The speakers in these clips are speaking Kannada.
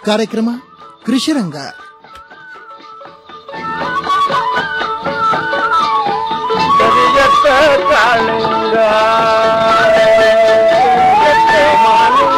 ಕಾರ್ಯಕ್ರಮ ಕೃಷಿರಂಗ ಕರಿಯತ್ತ ಕಾಳಿಂಗ ಕರಿಯತ್ತ ಮಾಲಿಂಗ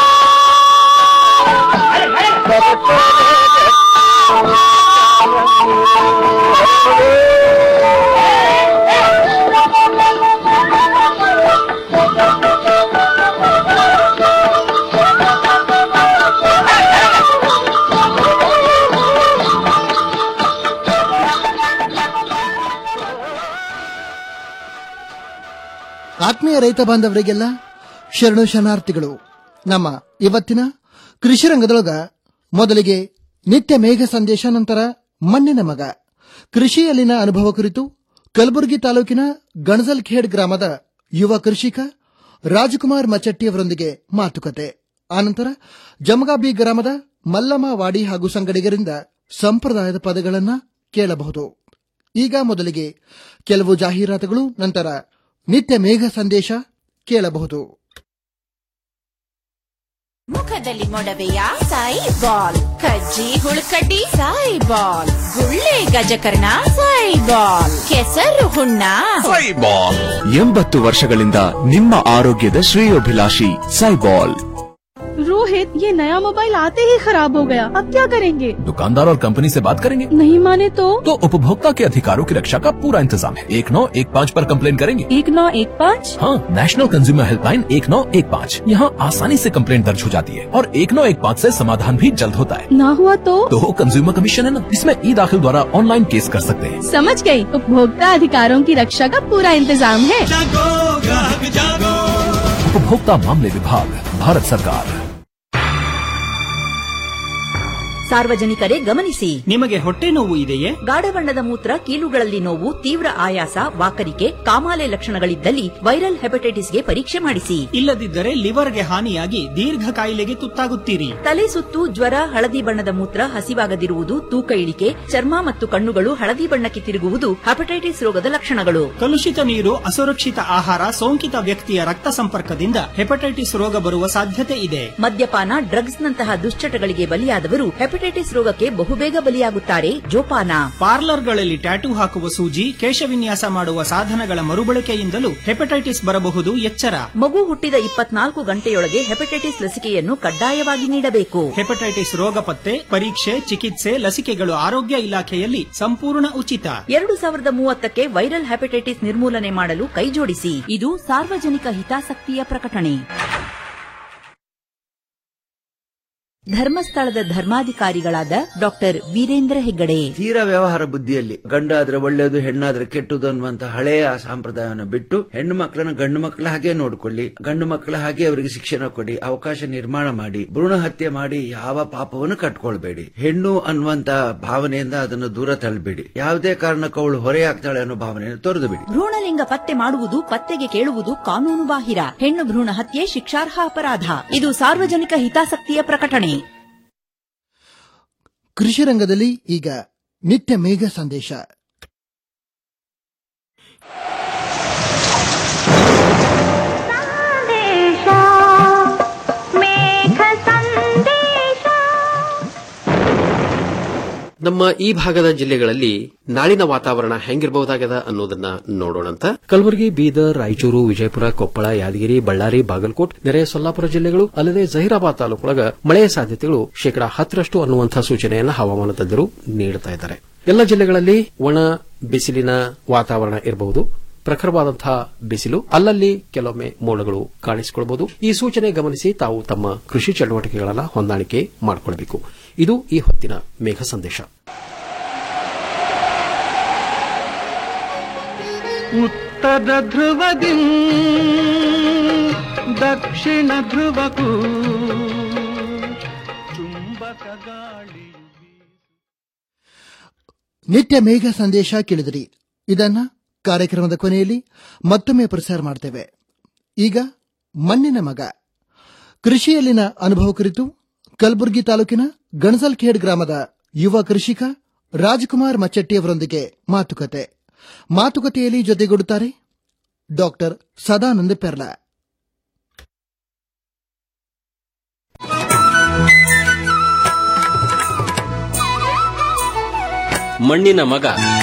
ಆತ್ಮೀಯ ರೈತ ಬಾಂಧವರಿಗೆಲ್ಲ ಶರಣು ಶರಣಾರ್ಥಿಗಳು ನಮ್ಮ ಇವತ್ತಿನ ಕೃಷಿ ರಂಗದೊಳಗ ಮೊದಲಿಗೆ ನಿತ್ಯ ಮೇಘ ಸಂದೇಶ ನಂತರ ಮಣ್ಣಿನ ಮಗ ಕೃಷಿಯಲ್ಲಿನ ಅನುಭವ ಕುರಿತು ಕಲಬುರಗಿ ತಾಲೂಕಿನ ಗಣಜಲ್ಖೇಡ್ ಗ್ರಾಮದ ಯುವ ಕೃಷಿಕ ರಾಜಕುಮಾರ್ ಮಚಟ್ಟಿಯವರೊಂದಿಗೆ ಮಾತುಕತೆ ಆನಂತರ ಜಮಗಾಬಿ ಗ್ರಾಮದ ಮಲ್ಲಮ್ಮ ವಾಡಿ ಹಾಗೂ ಸಂಗಡಿಗರಿಂದ ಸಂಪ್ರದಾಯದ ಪದಗಳನ್ನ ಕೇಳಬಹುದು ಈಗ ಮೊದಲಿಗೆ ಕೆಲವು ಜಾಹೀರಾತುಗಳು ನಂತರ ನಿತ್ಯ ಮೇಘ ಸಂದೇಶ ಕೇಳಬಹುದು ಮುಖದಲ್ಲಿ ಮೊಡವೆಯ ಸಾಯಿ ಬಾಲ್ ಕಜ್ಜಿ ಹುಳುಕಡ್ಡಿ ಸಾಯಿ ಬಾಲ್ ಗುಳ್ಳೆ ಗಜಕರ್ಣ ಸಾಯಿ ಬಾಲ್ ಕೆಸರು ಹುಣ್ಣ ಸೈಬಾಲ್ ಎಂಬತ್ತು ವರ್ಷಗಳಿಂದ ನಿಮ್ಮ ಆರೋಗ್ಯದ ಶ್ರೇಯೋಭಿಲಾಷಿ ಸೈಬಾಲ್ रोहित ये नया मोबाइल आते ही खराब हो गया अब क्या करेंगे दुकानदार और कंपनी से बात करेंगे नहीं माने तो तो उपभोक्ता के अधिकारों की रक्षा का पूरा इंतजाम है एक नौ एक पाँच पर कंप्लेन करेंगे एक नौ एक पाँच हाँ नेशनल कंज्यूमर हेल्पलाइन एक नौ एक पाँच यहाँ आसानी से कंप्लेन दर्ज हो जाती है और एक नौ एक पाँच ऐसी समाधान भी जल्द होता है ना हुआ तो तो कंज्यूमर कमीशन है ना इसमें ई दाखिल द्वारा ऑनलाइन केस कर सकते हैं समझ गई उपभोक्ता अधिकारों की रक्षा का पूरा इंतजाम है उपभोक्ता मामले विभाग भारत सरकार ಸಾರ್ವಜನಿಕರೇ ಗಮನಿಸಿ ನಿಮಗೆ ಹೊಟ್ಟೆ ನೋವು ಇದೆಯೇ ಗಾಢ ಬಣ್ಣದ ಮೂತ್ರ ಕೀಲುಗಳಲ್ಲಿ ನೋವು ತೀವ್ರ ಆಯಾಸ ವಾಕರಿಕೆ ಕಾಮಾಲೆ ಲಕ್ಷಣಗಳಿದ್ದಲ್ಲಿ ವೈರಲ್ ಹೆಪಟೈಟಿಸ್ಗೆ ಪರೀಕ್ಷೆ ಮಾಡಿಸಿ ಇಲ್ಲದಿದ್ದರೆ ಲಿವರ್ಗೆ ಹಾನಿಯಾಗಿ ದೀರ್ಘ ಕಾಯಿಲೆಗೆ ತುತ್ತಾಗುತ್ತೀರಿ ತಲೆ ಸುತ್ತು ಜ್ವರ ಹಳದಿ ಬಣ್ಣದ ಮೂತ್ರ ಹಸಿವಾಗದಿರುವುದು ತೂಕ ಇಳಿಕೆ ಚರ್ಮ ಮತ್ತು ಕಣ್ಣುಗಳು ಹಳದಿ ಬಣ್ಣಕ್ಕೆ ತಿರುಗುವುದು ಹೆಪಟೈಟಿಸ್ ರೋಗದ ಲಕ್ಷಣಗಳು ಕಲುಷಿತ ನೀರು ಅಸುರಕ್ಷಿತ ಆಹಾರ ಸೋಂಕಿತ ವ್ಯಕ್ತಿಯ ರಕ್ತ ಸಂಪರ್ಕದಿಂದ ಹೆಪಟೈಟಿಸ್ ರೋಗ ಬರುವ ಸಾಧ್ಯತೆ ಇದೆ ಮದ್ಯಪಾನ ಡ್ರಗ್ಸ್ ನಂತಹ ದುಶ್ಚಟಗಳಿಗೆ ಬಲಿಯಾದವರು ಹೆಪಟೈಟಿಸ್ ರೋಗಕ್ಕೆ ಬಹುಬೇಗ ಬಲಿಯಾಗುತ್ತಾರೆ ಜೋಪಾನ ಪಾರ್ಲರ್ಗಳಲ್ಲಿ ಟ್ಯಾಟೂ ಹಾಕುವ ಸೂಜಿ ಕೇಶವಿನ್ಯಾಸ ಮಾಡುವ ಸಾಧನಗಳ ಮರುಬಳಕೆಯಿಂದಲೂ ಹೆಪಟೈಟಿಸ್ ಬರಬಹುದು ಎಚ್ಚರ ಮಗು ಹುಟ್ಟಿದ ಇಪ್ಪತ್ನಾಲ್ಕು ಗಂಟೆಯೊಳಗೆ ಹೆಪಟೈಟಿಸ್ ಲಸಿಕೆಯನ್ನು ಕಡ್ಡಾಯವಾಗಿ ನೀಡಬೇಕು ಹೆಪಟೈಟಿಸ್ ರೋಗ ಪತ್ತೆ ಪರೀಕ್ಷೆ ಚಿಕಿತ್ಸೆ ಲಸಿಕೆಗಳು ಆರೋಗ್ಯ ಇಲಾಖೆಯಲ್ಲಿ ಸಂಪೂರ್ಣ ಉಚಿತ ಎರಡು ಸಾವಿರದ ಮೂವತ್ತಕ್ಕೆ ವೈರಲ್ ಹೆಪಟೈಟಿಸ್ ನಿರ್ಮೂಲನೆ ಮಾಡಲು ಕೈಜೋಡಿಸಿ ಇದು ಸಾರ್ವಜನಿಕ ಹಿತಾಸಕ್ತಿಯ ಪ್ರಕಟಣೆ ಧರ್ಮಸ್ಥಳದ ಧರ್ಮಾಧಿಕಾರಿಗಳಾದ ಡಾಕ್ಟರ್ ವೀರೇಂದ್ರ ಹೆಗ್ಗಡೆ ತೀರಾ ವ್ಯವಹಾರ ಬುದ್ಧಿಯಲ್ಲಿ ಗಂಡಾದ್ರೆ ಒಳ್ಳೆಯದು ಹೆಣ್ಣಾದ್ರೆ ಕೆಟ್ಟದು ಅನ್ನುವಂತ ಹಳೆಯ ಸಂಪ್ರದಾಯವನ್ನು ಬಿಟ್ಟು ಹೆಣ್ಣು ಮಕ್ಕಳನ್ನ ಗಂಡು ಮಕ್ಕಳ ಹಾಗೆ ನೋಡ್ಕೊಳ್ಳಿ ಗಂಡು ಮಕ್ಕಳ ಹಾಗೆ ಅವರಿಗೆ ಶಿಕ್ಷಣ ಕೊಡಿ ಅವಕಾಶ ನಿರ್ಮಾಣ ಮಾಡಿ ಭ್ರೂಣ ಹತ್ಯೆ ಮಾಡಿ ಯಾವ ಪಾಪವನ್ನು ಕಟ್ಕೊಳ್ಬೇಡಿ ಹೆಣ್ಣು ಅನ್ನುವಂತ ಭಾವನೆಯಿಂದ ಅದನ್ನು ದೂರ ತಳ್ಳಬೇಡಿ ಯಾವುದೇ ಕಾರಣಕ್ಕೂ ಅವಳು ಹೊರೆಯಾಗ್ತಾಳೆ ಅನ್ನೋ ಭಾವನೆಯನ್ನು ತೊರೆದು ಬಿಡಿ ಭ್ರೂಣಲಿಂಗ ಪತ್ತೆ ಮಾಡುವುದು ಪತ್ತೆಗೆ ಕೇಳುವುದು ಕಾನೂನು ಬಾಹಿರ ಹೆಣ್ಣು ಭ್ರೂಣ ಹತ್ಯೆ ಶಿಕ್ಷಾರ್ಹ ಅಪರಾಧ ಇದು ಸಾರ್ವಜನಿಕ ಹಿತಾಸಕ್ತಿಯ ಪ್ರಕಟಣೆ ಕೃಷಿ ರಂಗದಲ್ಲಿ ಈಗ ನಿತ್ಯ ಮೇಘ ಸಂದೇಶ ನಮ್ಮ ಈ ಭಾಗದ ಜಿಲ್ಲೆಗಳಲ್ಲಿ ನಾಳಿನ ವಾತಾವರಣ ಹೆಂಗಿರಬಹುದಾಗದ ಅನ್ನೋದನ್ನ ನೋಡೋಣಂತ ಕಲಬುರಗಿ ಬೀದರ್ ರಾಯಚೂರು ವಿಜಯಪುರ ಕೊಪ್ಪಳ ಯಾದಗಿರಿ ಬಳ್ಳಾರಿ ಬಾಗಲಕೋಟ್ ನೆರೆಯ ಸೊಲ್ಲಾಪುರ ಜಿಲ್ಲೆಗಳು ಅಲ್ಲದೆ ಜಹೀರಾಬಾದ್ ತಾಲೂಕೊಳಗ ಮಳೆಯ ಸಾಧ್ಯತೆಗಳು ಶೇಕಡಾ ಹತ್ತರಷ್ಟು ಅನ್ನುವಂತಹ ಸೂಚನೆಯನ್ನು ಹವಾಮಾನ ತಜ್ಞರು ನೀಡುತ್ತಾ ಇದ್ದಾರೆ ಎಲ್ಲ ಜಿಲ್ಲೆಗಳಲ್ಲಿ ಒಣ ಬಿಸಿಲಿನ ವಾತಾವರಣ ಇರಬಹುದು ಪ್ರಖರವಾದಂತಹ ಬಿಸಿಲು ಅಲ್ಲಲ್ಲಿ ಕೆಲವೊಮ್ಮೆ ಮೋಡಗಳು ಕಾಣಿಸಿಕೊಳ್ಳಬಹುದು ಈ ಸೂಚನೆ ಗಮನಿಸಿ ತಾವು ತಮ್ಮ ಕೃಷಿ ಚಟುವಟಿಕೆಗಳನ್ನು ಹೊಂದಾಣಿಕೆ ಮಾಡಿಕೊಳ್ಳಬೇಕು ಇದು ಈ ಹೊತ್ತಿನ ಮೇಘ ಸಂದೇಶ ಉತ್ತರ ಧ್ರುವದಿ ದಕ್ಷಿಣ ಧ್ರುವಕ್ಕೂ ಚುಂಬಕ ಗಾಳಿ ನಿತ್ಯ ಮೇಘ ಸಂದೇಶ ಕೇಳಿದಿರಿ ಇದನ್ನ ಕಾರ್ಯಕ್ರಮದ ಕೊನೆಯಲ್ಲಿ ಮತ್ತೊಮ್ಮೆ ಪ್ರಸಾರ ಮಾಡ್ತೇವೆ ಈಗ ಮಣ್ಣಿನ ಮಗ ಕೃಷಿಯಲ್ಲಿನ ಅನುಭವ ಕುರಿತು ಕಲಬುರಗಿ ತಾಲೂಕಿನ ಗಣಸಲ್ಖೇಡ್ ಗ್ರಾಮದ ಯುವ ಕೃಷಿಕ ರಾಜ್ಕುಮಾರ್ ಮಚ್ಚಟ್ಟಿಯವರೊಂದಿಗೆ ಮಾತುಕತೆ ಮಾತುಕತೆಯಲ್ಲಿ ಜೊತೆಗೂಡುತ್ತಾರೆ ಡಾಕ್ಟರ್ ಸದಾನಂದ ಪೆರ್ಲಾ ಮಣ್ಣಿನ ಮಗ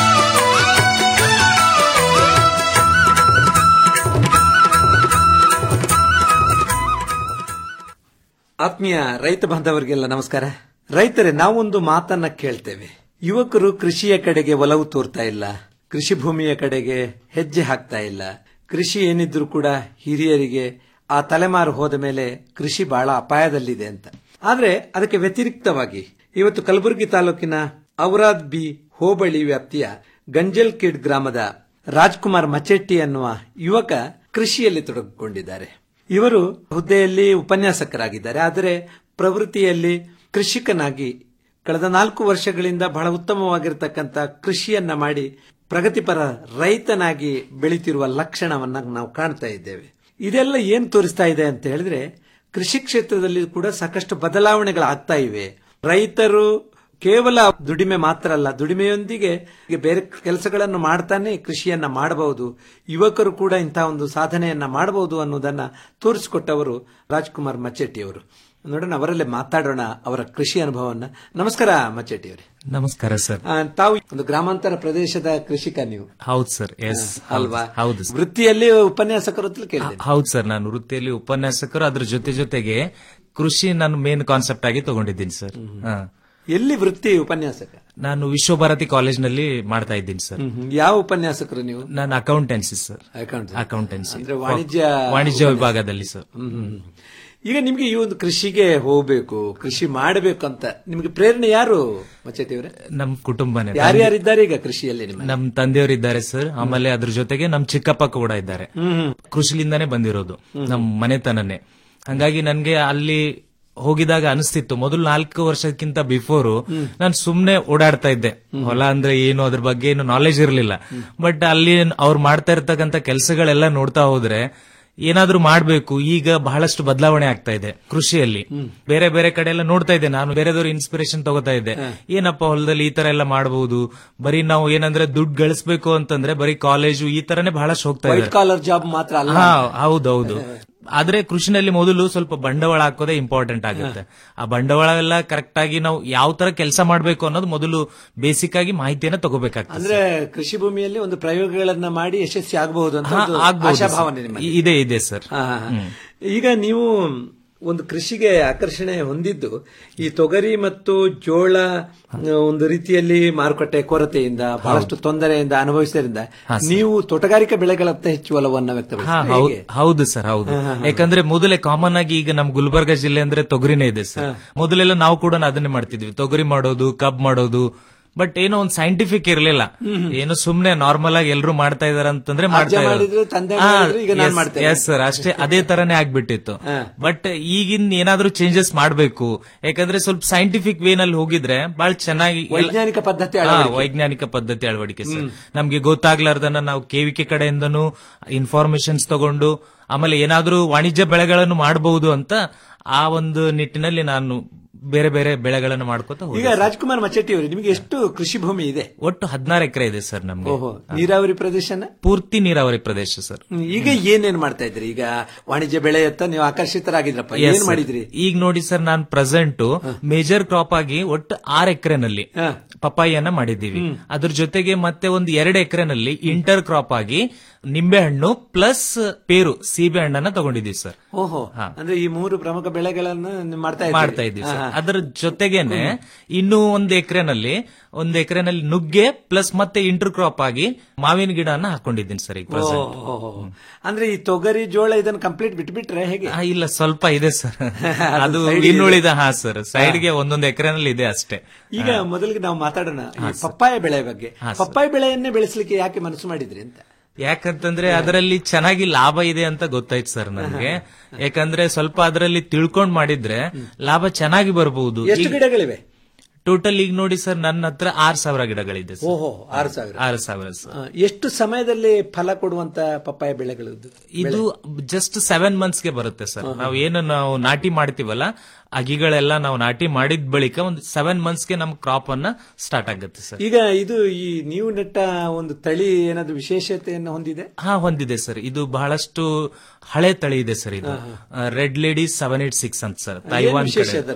ಆತ್ಮೀಯ ರೈತ ಬಾಂಧವರಿಗೆಲ್ಲ ನಮಸ್ಕಾರ ರೈತರೇ ನಾವೊಂದು ಮಾತನ್ನ ಕೇಳ್ತೇವೆ ಯುವಕರು ಕೃಷಿಯ ಕಡೆಗೆ ಒಲವು ತೋರ್ತಾ ಇಲ್ಲ ಕೃಷಿ ಭೂಮಿಯ ಕಡೆಗೆ ಹೆಜ್ಜೆ ಹಾಕ್ತಾ ಇಲ್ಲ ಕೃಷಿ ಏನಿದ್ರು ಕೂಡ ಹಿರಿಯರಿಗೆ ಆ ತಲೆಮಾರು ಹೋದ ಮೇಲೆ ಕೃಷಿ ಬಹಳ ಅಪಾಯದಲ್ಲಿದೆ ಅಂತ ಆದ್ರೆ ಅದಕ್ಕೆ ವ್ಯತಿರಿಕ್ತವಾಗಿ ಇವತ್ತು ಕಲಬುರಗಿ ತಾಲೂಕಿನ ಔರಾದ್ ಬಿ ಹೋಬಳಿ ವ್ಯಾಪ್ತಿಯ ಗಂಜಲ್ಕಿಡ್ ಗ್ರಾಮದ ರಾಜ್ಕುಮಾರ್ ಮಚೆಟ್ಟಿ ಅನ್ನುವ ಯುವಕ ಕೃಷಿಯಲ್ಲಿ ತೊಡಗಿಕೊಂಡಿದ್ದಾರೆ ಇವರು ಹುದ್ದೆಯಲ್ಲಿ ಉಪನ್ಯಾಸಕರಾಗಿದ್ದಾರೆ ಆದರೆ ಪ್ರವೃತ್ತಿಯಲ್ಲಿ ಕೃಷಿಕನಾಗಿ ಕಳೆದ ನಾಲ್ಕು ವರ್ಷಗಳಿಂದ ಬಹಳ ಉತ್ತಮವಾಗಿರತಕ್ಕಂಥ ಕೃಷಿಯನ್ನ ಮಾಡಿ ಪ್ರಗತಿಪರ ರೈತನಾಗಿ ಬೆಳೀತಿರುವ ಲಕ್ಷಣವನ್ನ ನಾವು ಕಾಣ್ತಾ ಇದ್ದೇವೆ ಇದೆಲ್ಲ ಏನ್ ತೋರಿಸ್ತಾ ಇದೆ ಅಂತ ಹೇಳಿದ್ರೆ ಕೃಷಿ ಕ್ಷೇತ್ರದಲ್ಲಿ ಕೂಡ ಸಾಕಷ್ಟು ಬದಲಾವಣೆಗಳಾಗ್ತಾ ಇವೆ ರೈತರು ಕೇವಲ ದುಡಿಮೆ ಮಾತ್ರ ಅಲ್ಲ ದುಡಿಮೆಯೊಂದಿಗೆ ಬೇರೆ ಕೆಲಸಗಳನ್ನು ಮಾಡ್ತಾನೆ ಕೃಷಿಯನ್ನ ಮಾಡಬಹುದು ಯುವಕರು ಕೂಡ ಇಂತಹ ಒಂದು ಸಾಧನೆಯನ್ನ ಮಾಡಬಹುದು ಅನ್ನೋದನ್ನ ತೋರಿಸಿಕೊಟ್ಟವರು ರಾಜ್ಕುಮಾರ್ ಮಚ್ಚೆಟ್ಟಿ ಅವರು ನೋಡೋಣ ಅವರಲ್ಲೇ ಮಾತಾಡೋಣ ಅವರ ಕೃಷಿ ಅನುಭವವನ್ನ ನಮಸ್ಕಾರ ಮಚ್ಚೆಟ್ಟಿ ಅವರೇ ನಮಸ್ಕಾರ ಸರ್ ಆ, ತಾವು ಒಂದು ಗ್ರಾಮಾಂತರ ಪ್ರದೇಶದ ಕೃಷಿಕ ನೀವು ಹೌದು ಸರ್ ಎಸ್ ಅಲ್ವಾ ಹೌದು sir. ವೃತ್ತಿಯಲ್ಲಿ ಉಪನ್ಯಾಸಕರು ಅಂತ ಕೇಳಿದೆ ಹೌದು ಸರ್ ನಾನು ವೃತ್ತಿಯಲ್ಲಿ ಉಪನ್ಯಾಸಕರು ಅದ್ರ ಜೊತೆ ಜೊತೆಗೆ ಕೃಷಿ ನಾನು ಮೇನ್ ಕಾನ್ಸೆಪ್ಟ್ ಆಗಿ ತಗೊಂಡಿದ್ದೀನಿ ಸರ್ ಹಾ. ಎಲ್ಲಿ ವೃತ್ತಿ ಉಪನ್ಯಾಸಕ ನಾನು ವಿಶ್ವಭಾರತಿ ಕಾಲೇಜ್ನಲ್ಲಿ ಮಾಡ್ತಾ ಇದ್ದೀನಿ ಸರ್ ಹ್ಮ್. ಯಾವ ಉಪನ್ಯಾಸಕರು ನೀವು ನಾನು ಅಕೌಂಟೆನ್ಸಿ ಸರ್ Accountancy. ಅಕೌಂಟೆನ್ಸಿ ಅಂದ್ರೆ ವಾಣಿಜ್ಯ ವಾಣಿಜ್ಯ ವಿಭಾಗದಲ್ಲಿ ಸರ್ ಹ್ಮ್, ಹ್ಮ್. ಈಗ ನಿಮ್ಗೆ ಈ ಒಂದು ಕೃಷಿಗೆ ಹೋಗ್ಬೇಕು ಕೃಷಿ ಮಾಡಬೇಕು ಅಂತ ನಿಮ್ಗೆ ಪ್ರೇರಣೆ ಯಾರು ಮಚ್ಚೇಟಿ ಅವರೇ ನಮ್ ಕುಟುಂಬನೇ ಯಾರ್ಯಾರಿದ್ದಾರೆ ಈಗ ಕೃಷಿಯಲ್ಲಿ ನಿಮ್ಮ ನಮ್ ತಂದೆಯವರು ಇದ್ದಾರೆ ಸರ್ ಆಮೇಲೆ ಅದ್ರ ಜೊತೆಗೆ ನಮ್ ಚಿಕ್ಕಪ್ಪ ಕೂಡ ಇದ್ದಾರೆ ಹ್ಮ್. ಕೃಷಿಲಿಂದಾನೇ ಬಂದಿರೋದು ನಮ್ ಮನೆತನನೇ ಹಂಗಾಗಿ ನನ್ಗೆ ಅಲ್ಲಿ ಹೋಗಿದಾಗ ಅನಿಸ್ತಿತ್ತು ಮೊದಲು ನಾಲ್ಕು ವರ್ಷಕ್ಕಿಂತ ಬಿಫೋರ್ ನಾನು ಸುಮ್ನೆ ಓಡಾಡ್ತಾ ಇದ್ದೆ ಹೊಲ ಅಂದ್ರೆ ಏನು ಅದ್ರ ಬಗ್ಗೆ ಏನು ನಾಲೆಜ್ ಇರಲಿಲ್ಲ ಬಟ್ ಅಲ್ಲಿ ಅವ್ರು ಮಾಡ್ತಾ ಇರ್ತಕ್ಕಂಥ ಕೆಲಸಗಳೆಲ್ಲ ನೋಡ್ತಾ ಹೋದ್ರೆ ಏನಾದ್ರೂ ಮಾಡ್ಬೇಕು ಈಗ ಬಹಳಷ್ಟು ಬದಲಾವಣೆ ಆಗ್ತಾ ಇದೆ ಕೃಷಿಯಲ್ಲಿ ಬೇರೆ ಬೇರೆ ಕಡೆ ಎಲ್ಲ ನೋಡ್ತಾ ಇದ್ದೆ ನಾನು ಬೇರೆದವ್ರ ಇನ್ಸ್ಪಿರೇಷನ್ ತಗೋತಾ ಇದ್ದೆ ಏನಪ್ಪ ಹೊಲದಲ್ಲಿ ಈ ತರ ಎಲ್ಲ ಮಾಡಬಹುದು ಬರೀ ನಾವು ಏನಂದ್ರೆ ದುಡ್ಡು ಗಳಿಸ್ಬೇಕು ಅಂತಂದ್ರೆ ಬರೀ ಕಾಲೇಜು ಈ ತರನೇ ಬಹಳಷ್ಟು ಹೋಗ್ತಾ ವೈಟ್ ಇದ್ದಾರೆ ಕಾಲರ್ ಜಾಬ್ ಮಾತ್ರ ಅಲ್ಲ ಹಾ ಹೌದೌದು ಆದ್ರೆ ಕೃಷಿನಲ್ಲಿ ಮೊದಲು ಸ್ವಲ್ಪ ಬಂಡವಾಳ ಹಾಕೋದೇ ಇಂಪಾರ್ಟೆಂಟ್ ಆಗುತ್ತೆ ಆ ಬಂಡವಾಳ ಎಲ್ಲ ಕರೆಕ್ಟ್ ಆಗಿ ನಾವು ಯಾವ ತರ ಕೆಲಸ ಮಾಡ್ಬೇಕು ಅನ್ನೋದು ಮೊದಲು ಬೇಸಿಕ್ ಆಗಿ ಮಾಹಿತಿಯನ್ನ ತಗೋಬೇಕಾಗ್ತದೆ ಅಂದ್ರೆ ಕೃಷಿ ಭೂಮಿಯಲ್ಲಿ ಒಂದು ಪ್ರಯೋಗಗಳನ್ನ ಮಾಡಿ ಯಶಸ್ವಿ ಆಗಬಹುದು ಅಂತ ಹಾ, ಒಂದು ಆಗ್ಬೋದು ಆಶಾಭಾವನೆ ಸರ್. ನಿಮ್ಮಲ್ಲಿ. ಇದೆ ಇದೆ ಸರ್ ಹಾ, ಹಾ, ಹಾ. ಈಗ ನೀವು ಒಂದು ಕೃಷಿಗೆ ಆಕರ್ಷಣೆ ಹೊಂದಿದ್ದು ಈ ತೊಗರಿ ಮತ್ತು ಜೋಳ ಆ, ಒಂದು ರೀತಿಯಲ್ಲಿ ಮಾರುಕಟ್ಟೆ ಕೊರತೆಯಿಂದ ಬಹಳಷ್ಟು ತೊಂದರೆಯಿಂದ ಅನುಭವಿಸಿದ್ರಿಂದ ನೀವು ತೋಟಗಾರಿಕಾ ಬೆಳೆಗಳತ್ತ ಹೆಚ್ಚು ಒಲವನ್ನ ಹಾ ವ್ಯಕ್ತಪಡಿಸಿದ್ರೆ ಹೌದು ಹೇಗೆ? ಹೌದು ಸರ್ ಹೌದು ಹಾ, ಹಾ, ಹಾ. ಯಾಕಂದ್ರೆ ಮೊದಲೇ ಕಾಮನ್ ಆಗಿ ಈಗ ನಮ್ ಗುಲ್ಬರ್ಗ ಜಿಲ್ಲೆ ಅಂದ್ರೆ ತೊಗರಿನೇ ಇದೆ ಸರ್ ಮೊದಲೆಲ್ಲ ನಾವು ಕೂಡ ಅದನ್ನೇ ಮಾಡ್ತಿದ್ವಿ ತೊಗರಿ ಮಾಡೋದು ಕಬ್ ಮಾಡೋದು ಬಟ್ ಏನೋ ಒಂದು ಸೈಂಟಿಫಿಕ್ ಇರಲಿಲ್ಲ ಏನೋ ಸುಮ್ನೆ ನಾರ್ಮಲ್ ಆಗಿ ಎಲ್ಲರೂ ಮಾಡ್ತಾ ಇದಾರೆ ಅಂತಂದ್ರೆ ಮಾಡ್ತಾ ಮಾಡಿದ್ರು, ತಂದೆ ಮಾಡಿದ್ರು, ಈಗ ನಾನ್ ಮಾಡ್ತೇನೆ. ಎಸ್ ಸರ್ ಅಷ್ಟೇ ಅದೇ ತರನೇ ಆಗ್ಬಿಟ್ಟಿತ್ತು ಬಟ್ ಈಗಿನ ಏನಾದ್ರೂ ಚೇಂಜಸ್ ಮಾಡ್ಬೇಕು ಯಾಕಂದ್ರೆ ಸ್ವಲ್ಪ ಸೈಂಟಿಫಿಕ್ ವೇನಲ್ಲಿ ಹೋಗಿದ್ರೆ ಬಹಳ ಚೆನ್ನಾಗಿ ಎಲ್ಲ- ವೈಜ್ಞಾನಿಕ ಪದ್ಧತಿ ಹಾ, ಅಳವಡಿಕೆ. ವೈಜ್ಞಾನಿಕ ಪದ್ಧತಿ ಅಳವಡಿಕೆ ಸರ್ ನಮ್ಗೆ ಗೊತ್ತಾಗ್ಲಾರ್ದನ್ನ ನಾವು ಕೆವಿಕೆ ಕಡೆಯಿಂದನೂ ಇನ್ಫಾರ್ಮೇಶನ್ಸ್ ತಗೊಂಡು ಆಮೇಲೆ ಏನಾದ್ರೂ ವಾಣಿಜ್ಯ ಬೆಳೆಗಳನ್ನು ಮಾಡಬಹುದು ಅಂತ ಆ ಒಂದು ನಿಟ್ಟಿನಲ್ಲಿ ನಾನು ಬೇರೆ ಬೇರೆ ಬೆಳೆಗಳನ್ನು ಮಾಡ್ಕೋತ ಹೋದೆ ಈಗ ಸರ್. ರಾಜ್ಕುಮಾರ್ ಮಚೆಟ್ಟಿ ಅವರು ನಿಮಗೆ ಎಷ್ಟು ಕೃಷಿ ಭೂಮಿ ಇದೆ ಒಟ್ಟು ಹದಿನಾರು ಎಕರೆ ಇದೆ ಸರ್ ನಮ್ಗೆ ಓಹೋ ನೀರಾವರಿ ಪ್ರದೇಶನ ಪೂರ್ತಿ ನೀರಾವರಿ ಪ್ರದೇಶ ಸರ್ ಹ್ಮ್, ಈಗ ಏನೇನ್ ಮಾಡ್ತಾ ಇದ್ರಿ ಈಗ ವಾಣಿಜ್ಯ ಬೆಳೆಯತ್ತ ನೀವು ಆಕರ್ಷಿತರಾಗಿದ್ರಪ್ಪ Yes, ಏನ್ sir. ಮಾಡಿದ್ರಿ ಈಗ ನೋಡಿ ಸರ್ ನಾನ್ ಪ್ರೆಸೆಂಟ್ ಮೇಜರ್ ಕ್ರಾಪ್ ಆಗಿ ಒಟ್ಟು ಆರ್ ಎಕರೆನಲ್ಲಿ ಪಪ್ಪಾಯಿಯನ್ನ ಮಾಡಿದ್ದೀವಿ ಅದ್ರ ಜೊತೆಗೆ ಮತ್ತೆ ಒಂದು ಎರಡು ಎಕರೆನಲ್ಲಿ ಇಂಟರ್ ಕ್ರಾಪ್ ಆಗಿ ನಿಂಬೆಹಣ್ಣು ಪ್ಲಸ್ ಪೇರು ಸೀಬೆ ಹಣ್ಣನ್ನ ತಗೊಂಡಿದ್ದೀವಿ ಸರ್ ಓಹೋ ಅಂದ್ರೆ ಈ ಮೂರು ಪ್ರಮುಖ ಬೆಳೆಗಳನ್ನ ನೀವು ಮಾಡ್ತಾ ಇದ್ದೀರಿ. ಮಾಡ್ತಾ ಇದ್ದೀವಿ ಸರ್ ಹಾ, ಹಾ. ಅದರ ಜೊತೆಗೇನೆ ಇನ್ನು ಒಂದು ಎಕರೆನಲ್ಲಿ ಒಂದು ಎಕರೆನಲ್ಲಿ ನುಗ್ಗೆ ಪ್ಲಸ್ ಮತ್ತೆ ಇಂಟರ್ ಕ್ರಾಪ್ ಆಗಿ ಮಾವಿನ ಗಿಡನ ಹಾಕೊಂಡಿದ್ದೀನಿ ಸರ್ ಈಗ ಪ್ರೆಸೆಂಟ್ ಓ, ಓ, ಓ. ಅಂದ್ರೆ ಈ ತೊಗರಿ ಜೋಳ ಇದನ್ನ ಕಂಪ್ಲೀಟ್ ಬಿಟ್ಬಿಟ್ರೆ ಹೇಗೆ ಇಲ್ಲ ಸ್ವಲ್ಪ ಇದೆ ಸರ್ ಅದು side ಗೆ ಇನ್ನುಳಿದ ಇದೆ. ಹಾ ಸರ್ ಸೈಡ್ಗೆ ಒಂದೊಂದು ಎಕರೆನಲ್ಲಿ ಇದೆ ಅಷ್ಟೇ ಈಗ ಮೊದಲಿಗೆ ನಾವು ಮಾತಾಡೋಣ ಈ ಪಪ್ಪಾಯ ಬೆಳೆ ಬಗ್ಗೆ ಪಪ್ಪಾಯ ಬೆಳೆಯನ್ನೇ ಬೆಳೆಸಲಿಕ್ಕೆ ಯಾಕೆ ಮನಸ್ಸು ಮಾಡಿದ್ರಿ ಅಂತ ಯಾಕಂತಂದ್ರೆ ಅದರಲ್ಲಿ ಚೆನ್ನಾಗಿ ಲಾಭ ಇದೆ ಅಂತ ಗೊತ್ತಾಯ್ತು ಸರ್ ನನಗೆ ಯಾಕಂದ್ರೆ ಸ್ವಲ್ಪ ಅದರಲ್ಲಿ ತಿಳ್ಕೊಂಡ್ ಮಾಡಿದ್ರೆ ಲಾಭ ಚೆನ್ನಾಗಿ ಬರಬಹುದು ಎಷ್ಟು ಗಿಡಗಳಿವೆ ಟೋಟಲ್ ಈಗ ನೋಡಿ ಸರ್ ನನ್ನ ಹತ್ರ ಆರ್ ಸಾವಿರ ಗಿಡಗಳಿದೆ ಸರ್ ಓಹೋ ಆರು ಸಾವಿರ ಆರು ಸಾವಿರ ಸರ್ ಆ, ಎಷ್ಟು ಸಮಯದಲ್ಲಿ ಫಲ ಕೊಡುವಂತ ಪಪ್ಪಾಯ ಬೆಳೆಗಳದ್ದು ಇದು ಜಸ್ಟ್ ಸೆವೆನ್ ಮಂತ್ಸ್ ಗೆ ಬರುತ್ತೆ ಸರ್ ನಾವು ಏನು ನಾವು ನಾಟಿ ಮಾಡ್ತೀವಲ್ಲ ಅಗಿಗಳೆಲ್ಲ ನಾವು ನಾಟಿ ಮಾಡಿದ ಬಳಿಕ ಒಂದು ಸೆವೆನ್ ಮಂತ್ಸ್ ಗೆ ನಮ್ ಕ್ರಾಪ್ ಅನ್ನ ಸ್ಟಾರ್ಟ್ ಆಗುತ್ತೆ ಸರ್ ಈಗ ಇದು ಈ ನೀವು ನೆಟ್ಟ ಒಂದು ತಳಿ ಏನಾದ್ರು ವಿಶೇಷತೆಯನ್ನು ಹೊಂದಿದೆ ಹಾ ಹೊಂದಿದೆ ಸರ್ ಇದು ಬಹಳಷ್ಟು ಹಳೆ ತಳಿ ಇದೆ ಸರ್ ಇದು red lady seven eight six ಅಂತ ಸರ್ ತೈವಾನ್ ವಿಶೇಷ ಕಡೆ. ಅದರದ್ದು?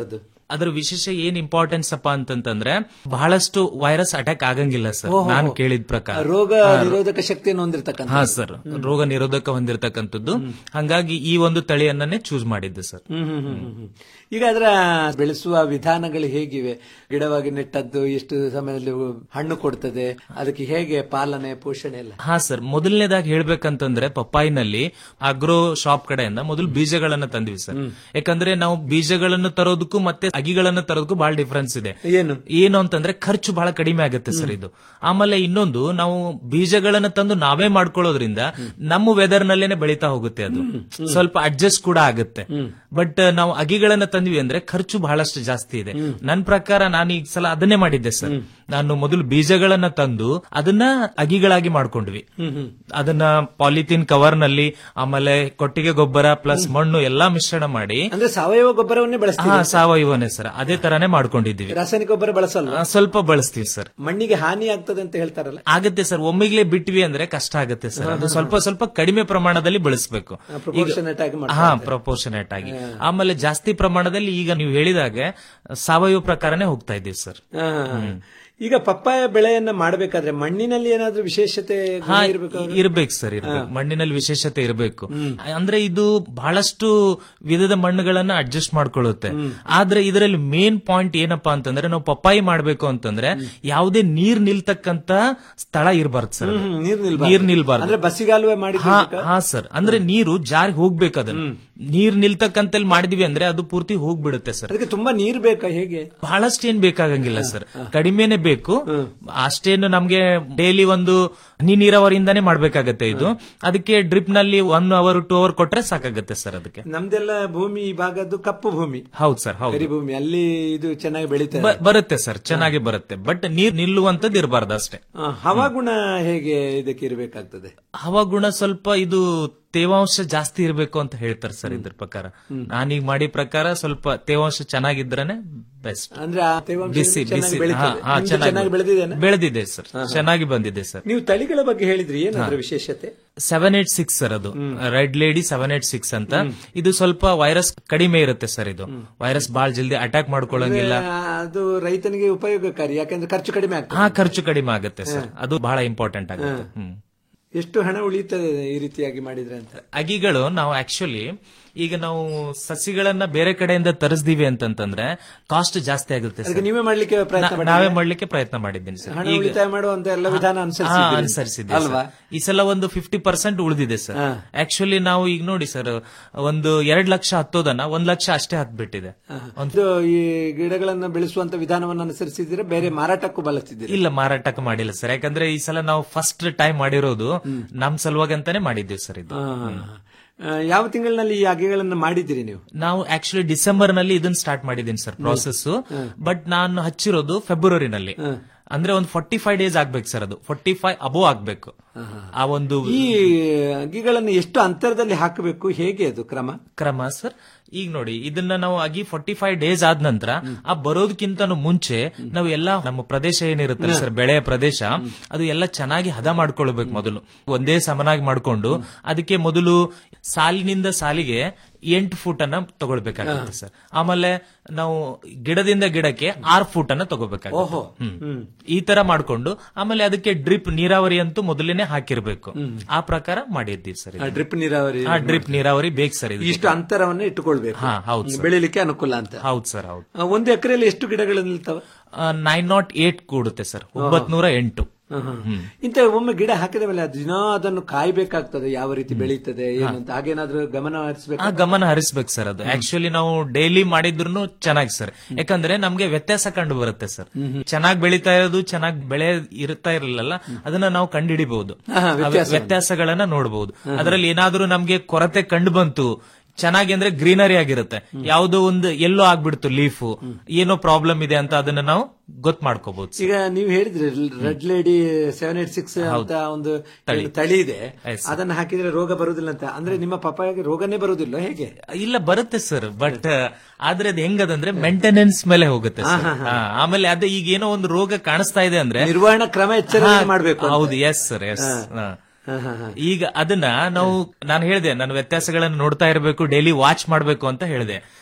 ಅದ್ರ ವಿಶೇಷ ಏನ್ ಇಂಪಾರ್ಟೆನ್ಸ್ ಅಪ್ಪ ಅಂತಂತಂದ್ರೆ ಬಹಳಷ್ಟು ವೈರಸ್ ಅಟ್ಯಾಕ್ ಆಗಂಗಿಲ್ಲ ಸರ್ ಓಹೋ. ನಾನು ಕೇಳಿದ ಪ್ರಕಾರ ರೋಗ ಹಾ. ನಿರೋಧಕ ಶಕ್ತಿಯನ್ನು ಹೊಂದಿರತಕ್ಕಂಥ ಹಾ ಸರ್ ರೋಗ ನಿರೋಧಕ ಹೊಂದಿರತಕ್ಕಂಥದ್ದು ಹಂಗಾಗಿ ಈ ಒಂದು ತಳಿಯನ್ನೇ ಚೂಸ್ ಮಾಡಿದ್ದೆ ಸರ್ ಹ್ಮ್ ಹ್ಮ್ ಹ್ಮ್ ಹ್ಮ್ ಹ್ಮ್. ಈಗ ಅದರ ಬೆಳೆಸುವ ವಿಧಾನಗಳು ಹೇಗಿವೆ ಗಿಡವಾಗಿ ನೆಟ್ಟದ್ದು ಎಷ್ಟು ಸಮಯದಲ್ಲಿ ಹಣ್ಣು ಕೊಡ್ತದೆ ಅದಕ್ಕೆ ಹೇಗೆ ಪಾಲನೆ ಪೋಷಣೆ ಎಲ್ಲ ಹಾ ಸರ್ ಮೊದಲನೇದಾಗಿ ಹೇಳ್ಬೇಕಂತಂದ್ರೆ ಪಪ್ಪಾಯಿನಲ್ಲಿ ಅಗ್ರೋ ಶಾಪ್ ಕಡೆಯಿಂದ ಮೊದಲು ಬೀಜಗಳನ್ನ ತಂದ್ವಿ ಸರ್ ಯಾಕಂದ್ರೆ ನಾವು ಬೀಜಗಳನ್ನು ತರೋದಕ್ಕೂ ಮತ್ತೆ ಅಗಿಗಳನ್ನ ತರೋದಕ್ಕೂ ಬಹಳ ಡಿಫ್ರೆನ್ಸ್ ಇದೆ ಏನು ಏನು ಅಂತಂದ್ರೆ ಖರ್ಚು ಬಹಳ ಕಡಿಮೆ ಆಗುತ್ತೆ ಸರ್ ಇದು ಆಮೇಲೆ ಇನ್ನೊಂದು ನಾವು ಬೀಜಗಳನ್ನ ತಂದು ನಾವೇ ಮಾಡ್ಕೊಳ್ಳೋದ್ರಿಂದ ನಮ್ಮ ವೆದರ್ ನಲ್ಲೇನೆ ಬೆಳೀತಾ ಹೋಗುತ್ತೆ ಅದು ಸ್ವಲ್ಪ ಅಡ್ಜಸ್ಟ್ ಕೂಡ ಆಗುತ್ತೆ ಬಟ್ ನಾವು ಅಗಿಗಳನ್ನ ತಂದ್ವಿ ಅಂದ್ರೆ ಖರ್ಚು ಬಹಳಷ್ಟು ಜಾಸ್ತಿ ಇದೆ ನನ್ನ ಪ್ರಕಾರ ನಾನು ಈ ಸಲ ಅದನ್ನೇ ಮಾಡಿದ್ದೆ ಸರ್ ನಾನು ಮೊದಲು ಬೀಜಗಳನ್ನ ತಂದು ಅದನ್ನ ಅಗಿಗಳಾಗಿ ಮಾಡ್ಕೊಂಡ್ವಿ ಅದನ್ನ ಪಾಲಿಥಿನ್ ಕವರ್ ನಲ್ಲಿ ಆಮೇಲೆ ಕೊಟ್ಟಿಗೆ ಗೊಬ್ಬರ ಪ್ಲಸ್ ಮಣ್ಣು ಎಲ್ಲಾ ಮಿಶ್ರಣ ಮಾಡಿ ಅಂದ್ರೆ ಸಾವಯವ ಗೊಬ್ಬರವನ್ನೇ ಹಾ ಬಳಸ್ತೀವಿ ಸಾವಯವನೇ ಸರ್ ಅದೇ ತರಾನೇ ಮಾಡ್ಕೊಂಡಿದ್ದೀವಿ ರಾಸಾಯನಿಕ ಗೊಬ್ಬರ ಬಳಸಲ್ಲ ಆ, ಸ್ವಲ್ಪ ಬಳಸ್ತೀವಿ ಸರ್ ಮಣ್ಣಿಗೆ ಹಾನಿ ಆಗ್ತದೆ ಅಂತ ಹೇಳ್ತಾರಲ್ಲ ಆಗತ್ತೆ ಸರ್ ಒಮ್ಮಿಗ್ಲೇ ಬಿಟ್ವಿ ಅಂದ್ರೆ ಕಷ್ಟ ಆಗುತ್ತೆ ಸರ್ ಅದು ಸ್ವಲ್ಪ ಸ್ವಲ್ಪ ಕಡಿಮೆ ಪ್ರಮಾಣದಲ್ಲಿ ಬಳಸಬೇಕು proportionate ಆಗಿ ಮಾಡ್ತಾ ಹಾ ಪ್ರಪೋರ್ಷನೇಟ್ ಆಗಿ ಆಮೇಲೆ ಜಾಸ್ತಿ ಪ್ರಮಾಣದಲ್ಲಿ ಈಗ ನೀವು ಹೇಳಿದಾಗೆ ಸಾವಯವ ಪ್ರಕಾರನೇ ಹೋಗ್ತಾ ಇದ್ದೀವಿ ಸರ್ ಹಾ, ಹಾ, ಹಾ. ಈಗ ಪಪ್ಪಾಯ ಬೆಳೆಯನ್ನ ಮಾಡಬೇಕಾದ್ರೆ ಮಣ್ಣಿನಲ್ಲಿ ಏನಾದ್ರೂ ವಿಶೇಷತೆ ಗುಣ ಹಾ ಇರ್ಬೇಕಾ? ಇರ್ಬೇಕು ಸರ್ ಇರ್ಬೇಕು ಮಣ್ಣಿನಲ್ಲಿ ವಿಶೇಷತೆ ಇರಬೇಕು ಅಂದ್ರೆ ಇದು ಬಹಳಷ್ಟು ವಿಧದ ಮಣ್ಣುಗಳನ್ನ ಅಡ್ಜಸ್ಟ್ ಮಾಡ್ಕೊಳ್ಳುತ್ತೆ ಆದ್ರೆ ಇದರಲ್ಲಿ ಮೇನ್ ಪಾಯಿಂಟ್ ಏನಪ್ಪಾ ಅಂತಂದ್ರೆ ನಾವು ಪಪ್ಪಾಯಿ ಮಾಡ್ಬೇಕು ಅಂತಂದ್ರೆ ಯಾವುದೇ ನೀರ್ ನಿಲ್ತಕ್ಕಂತ ಸ್ಥಳ ಇರಬಾರ್ದು ಸರ್ ಅದು. ಹ್ಮ್, ನೀರ್ ನಿಲ್ಬಾರ್ದು. ನೀರ್ ನಿಲ್ಬಾರ್ದು ಅಂದ್ರೆ ಬಸಿಗಾಲುವೆ ಮಾಡಿ ಹಾ ಹಾ ಸರ್ ಅಂದ್ರೆ ನೀರು ಜಾರಿ ಹೋಗ್ಬೇಕು ಅದನ್ನ ನೀರ್ ನಿಲ್ತಕ್ಕಂತಲ್ಲಿ ಮಾಡಿದ್ವಿ ಅಂದ್ರೆ ಅದು ಪೂರ್ತಿ ಹೋಗ್ಬಿಡುತ್ತೆ ಸರ್ ಅದಕ್ಕೆ ತುಂಬಾ ನೀರ್ ಬೇಕಾ ಹೇಗೆ ಬಹಳಷ್ಟು ಏನ್ ಬೇಕಾಗಂಗಿಲ್ಲ ಸರ್ ಕಡಿಮೆನೆ ಬೇಕು ಅಷ್ಟೇನು ನಮ್ಗೆ ಡೈಲಿ ಒಂದು ಹನಿ ನೀರಾವರಿಯಿಂದಾನೇ ಮಾಡ್ಬೇಕಾಗತ್ತೆ ಇದು ಅದಕ್ಕೆ ಡ್ರಿಪ್ ನಲ್ಲಿ ಒನ್ ಅವರ್ ಟೂ ಅವರ್ ಕೊಟ್ರೆ ಸಾಕಾಗತ್ತೆ ಸರ್ ಅದಕ್ಕೆ ನಮ್ದೆಲ್ಲ ಭೂಮಿ ಈ ಭಾಗದ್ದು ಕಪ್ಪು ಭೂಮಿ ಹೌದು ಸರ್ ಹೌದು ಕರಿ ಭೂಮಿ ಅಲ್ಲಿ ಇದು ಚೆನ್ನಾಗಿ ಬೆಳೀತದೆ ಬ- ಬರುತ್ತೆ ಸರ್ ಚೆನ್ನಾಗಿ ಬರುತ್ತೆ ಬಟ್ ನೀರ್ ನಿಲ್ಲುವಂತದ್ದು ಇರಬಾರ್ದು ಅಷ್ಟೇ ಆ, ಹವಾಗುಣ ಹೇಗೆ ಇದಕ್ಕೆ ಇರಬೇಕಾಗ್ತದೆ ಹವಾಗುಣ ಸ್ವಲ್ಪ ಇದು ತೇವಾಂಶ ಜಾಸ್ತಿ ಇರಬೇಕು ಅಂತ ಹೇಳ್ತಾರೆ ಸರ್ ಇದ್ರ ಪ್ರಕಾರ ನಾನೀಗ ಮಾಡಿ ಪ್ರಕಾರ ಸ್ವಲ್ಪ ತೇವಾಂಶ ಚೆನ್ನಾಗಿದ್ರೇನೆ ಬೆಸ್ಟ್ ಅಂದ್ರೆ ಆ ತೇವಾಂಶ ಬಿಸಿ ಚೆನ್ನಾಗಿ ಬಿಸಿ ಬೆಳೀತದೆ. ಹಾ, ಹಾ, ನಿಮ್ದು ಚೆನ್ನಾಗಿ ಚೆನ್ನಾಗಿ ಬೆಳೆದಿದೆನಾ? ಬೆಳೆದಿದೆ ಸರ್ ಚೆನ್ನಾಗಿ ಬಂದಿದೆ ಸರ್ ನೀವು ತಳಿಗಳ ಬಗ್ಗೆ ಹೇಳಿದ್ರಿ ಏನಾದ್ರ ವಿಶೇಷತೆ ಸೆವೆನ್ ಏಟ್ ಸಿಕ್ಸ್ ಸರ್ ಅದು red lady seven eight six ಅಂತ ಇದು ಸ್ವಲ್ಪ ವೈರಸ್ ಕಡಿಮೆ ಇರುತ್ತೆ ಸರ್ ಇದು ವೈರಸ್ ಬಹಳ ಜಲ್ದಿ ಅಟ್ಯಾಕ್ ಮಾಡ್ಕೊಳ್ಳಂಗಿಲ್ಲ ಆ, ಅದು ರೈತನಿಗೆ ಉಪಯೋಗಕಾರಿ ಯಾಕಂದ್ರೆ ಖರ್ಚು ಕಡಿಮೆ ಆಗ್ತದೆ ಹಾ ಖರ್ಚು ಕಡಿಮೆ ಆಗುತ್ತೆ ಸರ್ ಅದು ಬಹಳ ಇಂಪಾರ್ಟೆಂಟ್ ಆಗುತ್ತೆ ಹ್ಮ್ ಎಷ್ಟು ಹಣ ಉಳಿತದೆ ಈ ರೀತಿಯಾಗಿ ಮಾಡಿದ್ರೆ ಅಂತ ಅಗಿಗಳು ನಾವು ಆಕ್ಚುಲಿ ಈಗ ನಾವು ಸಸಿಗಳನ್ನ ಬೇರೆ ಕಡೆಯಿಂದ ತರಿಸ್ದೀವಿ ಅಂತಂತಂದ್ರೆ ಕಾಸ್ಟ್ ಜಾಸ್ತಿ ಆಗುತ್ತೆ ಅದಕ್ಕೆ ಸರ್ ನೀವೇ ಮಾಡ್ಲಿಕ್ಕೆ ಪ್ರಯತ್ನ ನಾ- ಮಾಡಿ ನಾವೇ ಮಾಡ್ಲಿಕ್ಕೆ ಪ್ರಯತ್ನ ಮಾಡಿದ್ದೀನಿ ಸರ್ ಹಣ ಈಗ- ಉಳಿತಾಯ ಮಾಡುವಂತ ಎಲ್ಲ ವಿಧಾನ ಹಾ, ಅನುಸರಿಸಿದ್ದೀರಿ. ಅನುಸರಿಸಿದ್ದೆ ಅಲ್ವಾ? ಸರ್. ಈ ಸಲ ಒಂದು ಫಿಫ್ಟಿ ಪರ್ಸೆಂಟ್ ಉಳಿದಿದೆ ಸರ್ ಆಕ್ಚುಲಿ ನಾವು ಈಗ ನೋಡಿ ಸರ್ ಒಂದು ಎರಡ್ ಲಕ್ಷ ಹತ್ತೋದನ್ನ ಒಂದ್ ಲಕ್ಷ ಅಷ್ಟೇ ಹತ್ಬಿಟ್ಟಿದೆ ಒಂದು ಈ ಗಿಡಗಳನ್ನ ಬೆಳೆಸುವಂತ ವಿಧಾನವನ್ನು ಅನುಸರಿಸಿದ್ರೆ ಬೇರೆ ಮಾರಾಟಕ್ಕೂ ಬಳಸ್ತಿದ್ದೀರಿ ಇಲ್ಲ ಮಾರಾಟಕ್ಕೆ ಮಾಡಿಲ್ಲ ಸರ್ ಯಾಕಂದ್ರೆ ಈ ಸಲ ನಾವು ಫಸ್ಟ್ ಟೈಮ್ ಮಾಡಿರೋದು ನಮ್ ಸಲುವಾಗಿ ಅಂತಾನೆ ಮಾಡಿದ್ದೀವಿ ಸರ್ ಇದು ಆ, ಆ, ಯಾವ ತಿಂಗಳಿನಲ್ಲಿ ಈ ಅಗೆಗಳನ್ನ ಮಾಡಿದ್ದೀರಿ ನೀವು ನಾವು ಆಕ್ಚುಲಿ ಡಿಸೆಂಬರ್ ನಲ್ಲಿ ಇದನ್ನ ಸ್ಟಾರ್ಟ್ ಮಾಡಿದ್ದೀನಿ ಸರ್ ಪ್ರಾಸೆಸ್ ಬಟ್ ನಾನು ಹಚ್ಚಿರೋದು ಫೆಬ್ರವರಿನಲ್ಲಿ ಅಂದ್ರೆ ಒಂದು ಫಾರ್ಟಿ ಫೈವ್ ಡೇಸ್ ಆಗ್ಬೇಕು ಸರ್ ಅದು ಫಾರ್ಟಿ ಫೈವ್ ಅಬೋ ಆಗ್ಬೇಕು ಆ ಒಂದು ಈ ಅಗಿಗಳನ್ನು ಎಷ್ಟು ಅಂತರದಲ್ಲಿ ಹಾಕಬೇಕು ಹೇಗೆ ಅದು ಕ್ರಮ ಕ್ರಮ ಸರ್ ಈಗ ನೋಡಿ ಇದನ್ನ ನಾವು ಆಗಿ ಫಾರ್ಟಿ ಫೈವ್ ಡೇಸ್ ಆದ ನಂತರ ಆ ಬರೋದಕ್ಕಿಂತ ಮುಂಚೆ ನಾವು ಎಲ್ಲ ನಮ್ಮ ಪ್ರದೇಶ ಏನಿರುತ್ತೆ ಸರ್ ಬೆಳೆಯ ಪ್ರದೇಶ ಅದು ಎಲ್ಲ ಚೆನ್ನಾಗಿ ಹದ ಮಾಡ್ಕೊಳ್ಬೇಕು ಮೊದಲು ಒಂದೇ ಸಮನಾಗಿ ಮಾಡ್ಕೊಂಡು ಅದಕ್ಕೆ ಮೊದಲು ಸಾಲಿನಿಂದ ಸಾಲಿಗೆ ಎಂಟು ಫೂಟ್ ಅನ್ನ ತಗೊಳ್ಬೇಕಾಗುತ್ತೆ ಸರ್ ಆಮೇಲೆ ನಾವು ಗಿಡದಿಂದ ಗಿಡಕ್ಕೆ ಆರು ಫೂಟ್ ಅನ್ನ ತಗೋಬೇಕಾಗುತ್ತೆ ಹ್ಮ್. ಈ ತರ ಮಾಡ್ಕೊಂಡು ಆಮೇಲೆ ಅದಕ್ಕೆ ಡ್ರಿಪ್ ನೀರಾವರಿ ಅಂತೂ ಮೊದಲೇನೆ ಹಾಕಿರ್ಬೇಕು ಆ ಪ್ರಕಾರ ಮಾಡಿದ್ದೀವಿ ಸರ್ ಇದು. ಡ್ರಿಪ್ ನೀರಾವರಿ ಆ ಡ್ರಿಪ್ ನೀರಾವರಿ ಬೇಕು ಸರ್ ಇದು ಇಷ್ಟು ಅಂತರವನ್ನು ಇಟ್ಟುಕೊಳ್ಬೇಕು ಹಾ, ಹೌದು ಸರ್. ಬೆಳಿಲಿಕ್ಕೆ ಅನುಕೂಲ ಅಂತ ಹೌದು ಸರ್ ಹೌದು ಆ, ಒಂದು ಎಕರೆಯಲ್ಲಿ ಎಷ್ಟು ಗಿಡಗಳು ನಿಲ್ತವೆ ನೈನ್ ನಾಟ್ ಏಟ್ ಕೂಡುತ್ತೆ ಸರ್ ಒಂಬತ್ ನೂರ ಎಂಟು ಹ್ಮ್. ಇಂತ ಒಮ್ಮೆ ಗಿಡ ಹಾಕಿದ ಮೇಲೆ ಅದು ದಿನ ಅದನ್ನು ಕಾಯ್ಬೇಕಾಗ್ತದೆ ಯಾವ ರೀತಿ ಬೆಳೀತದೆ ಏನು ಅಂತ ಹಾಗೇನಾದ್ರೂ ಗಮನ ಹರಿಸಬೇಕು ಆ ಗಮನ ಹರಿಸ್ಬೇಕು ಸರ್ ಅದು ಆಕ್ಚುಲಿ ನಾವು ಡೈಲಿ ಮಾಡಿದ್ರು ಚೆನ್ನಾಗಿ ಸರ್ ಯಾಕಂದ್ರೆ ನಮ್ಗೆ ವ್ಯತ್ಯಾಸ ಕಂಡು ಬರುತ್ತೆ ಸರ್ ಚೆನ್ನಾಗಿ ಬೆಳೀತಾ ಇರೋದು ಚೆನ್ನಾಗಿ ಬೆಳೆ ಇರ್ತಾ ಇರಲಿಲ್ಲ ಅದನ್ನ ನಾವು ಕಂಡುಹಿಡಿಬಹುದು ಆಹಾ, ವ್ಯತ್ಯಾಸವನ್ನ. ವ್ಯತ್ಯಾಸಗಳನ್ನ ನೋಡಬಹುದು ಅದರಲ್ಲಿ ಏನಾದ್ರೂ ನಮ್ಗೆ ಕೊರತೆ ಕಂಡು ಬಂತು ಚೆನ್ನಾಗಿ ಅಂದ್ರೆ ಗ್ರೀನರಿ ಆಗಿರುತ್ತೆ ಯಾವುದೋ ಒಂದು ಎಲ್ಲೋ ಆಗ್ಬಿಡ್ತು ಲೀಫು ಏನೋ ಪ್ರಾಬ್ಲಮ್ ಇದೆ ಅಂತ ಅದನ್ನ ನಾವು ಗೊತ್ತು ಮಾಡ್ಕೋಬಹುದು ಈಗ ನೀವು ಹೇಳಿದ್ರಿ red lady seven eight six ಅಂತ ಒಂದು ತಳಿ. ಏನು ತಳಿ ಇದೆ Yes. ಅದನ್ನ ಹಾಕಿದ್ರೆ ರೋಗ ಬರುದಿಲ್ಲ ಅಂತ ಅಂದ್ರೆ ನಿಮ್ಮ ಪಪ್ಪಾಯಿಗೆ ರೋಗನೇ ಬರುದಿಲ್ಲ ಹೇಗೆ ಇಲ್ಲ ಬರುತ್ತೆ ಸರ್ ಬಟ್ ಆದ್ರೆ ಅದು ಹೆಂಗದಂದ್ರೆ ಮೇಂಟೆನೆನ್ಸ್ ಮೇಲೆ ಹೋಗುತ್ತೆ sir. ಹಾ, ಆಮೇಲೆ ಅದೇ ಈಗ ಏನೋ ಒಂದು ರೋಗ ಕಾಣಿಸ್ತಾ ಇದೆ ಅಂದ್ರೆ ನಿರ್ವಹಣಾ ಕ್ರಮ ಎಚ್ಚರ ಹಾ, ಮಾಡ್ಬೇಕು ಅಂತ. ಹೌದು ಎಸ್ ಸರ್ ಎಸ್ ಹಾ, ಹಾ, ಹಾ. ಈಗ ಅದನ್ನ ನಾವು ನಾನು ಹೇಳಿದೆ ನಾನು ವ್ಯತ್ಯಾಸಗಳನ್ನು ನೋಡ್ತಾ ಇರಬೇಕು ಡೈಲಿ ವಾಚ್ ಮಾಡಬೇಕು ಅಂತ ಹೇಳಿದೆ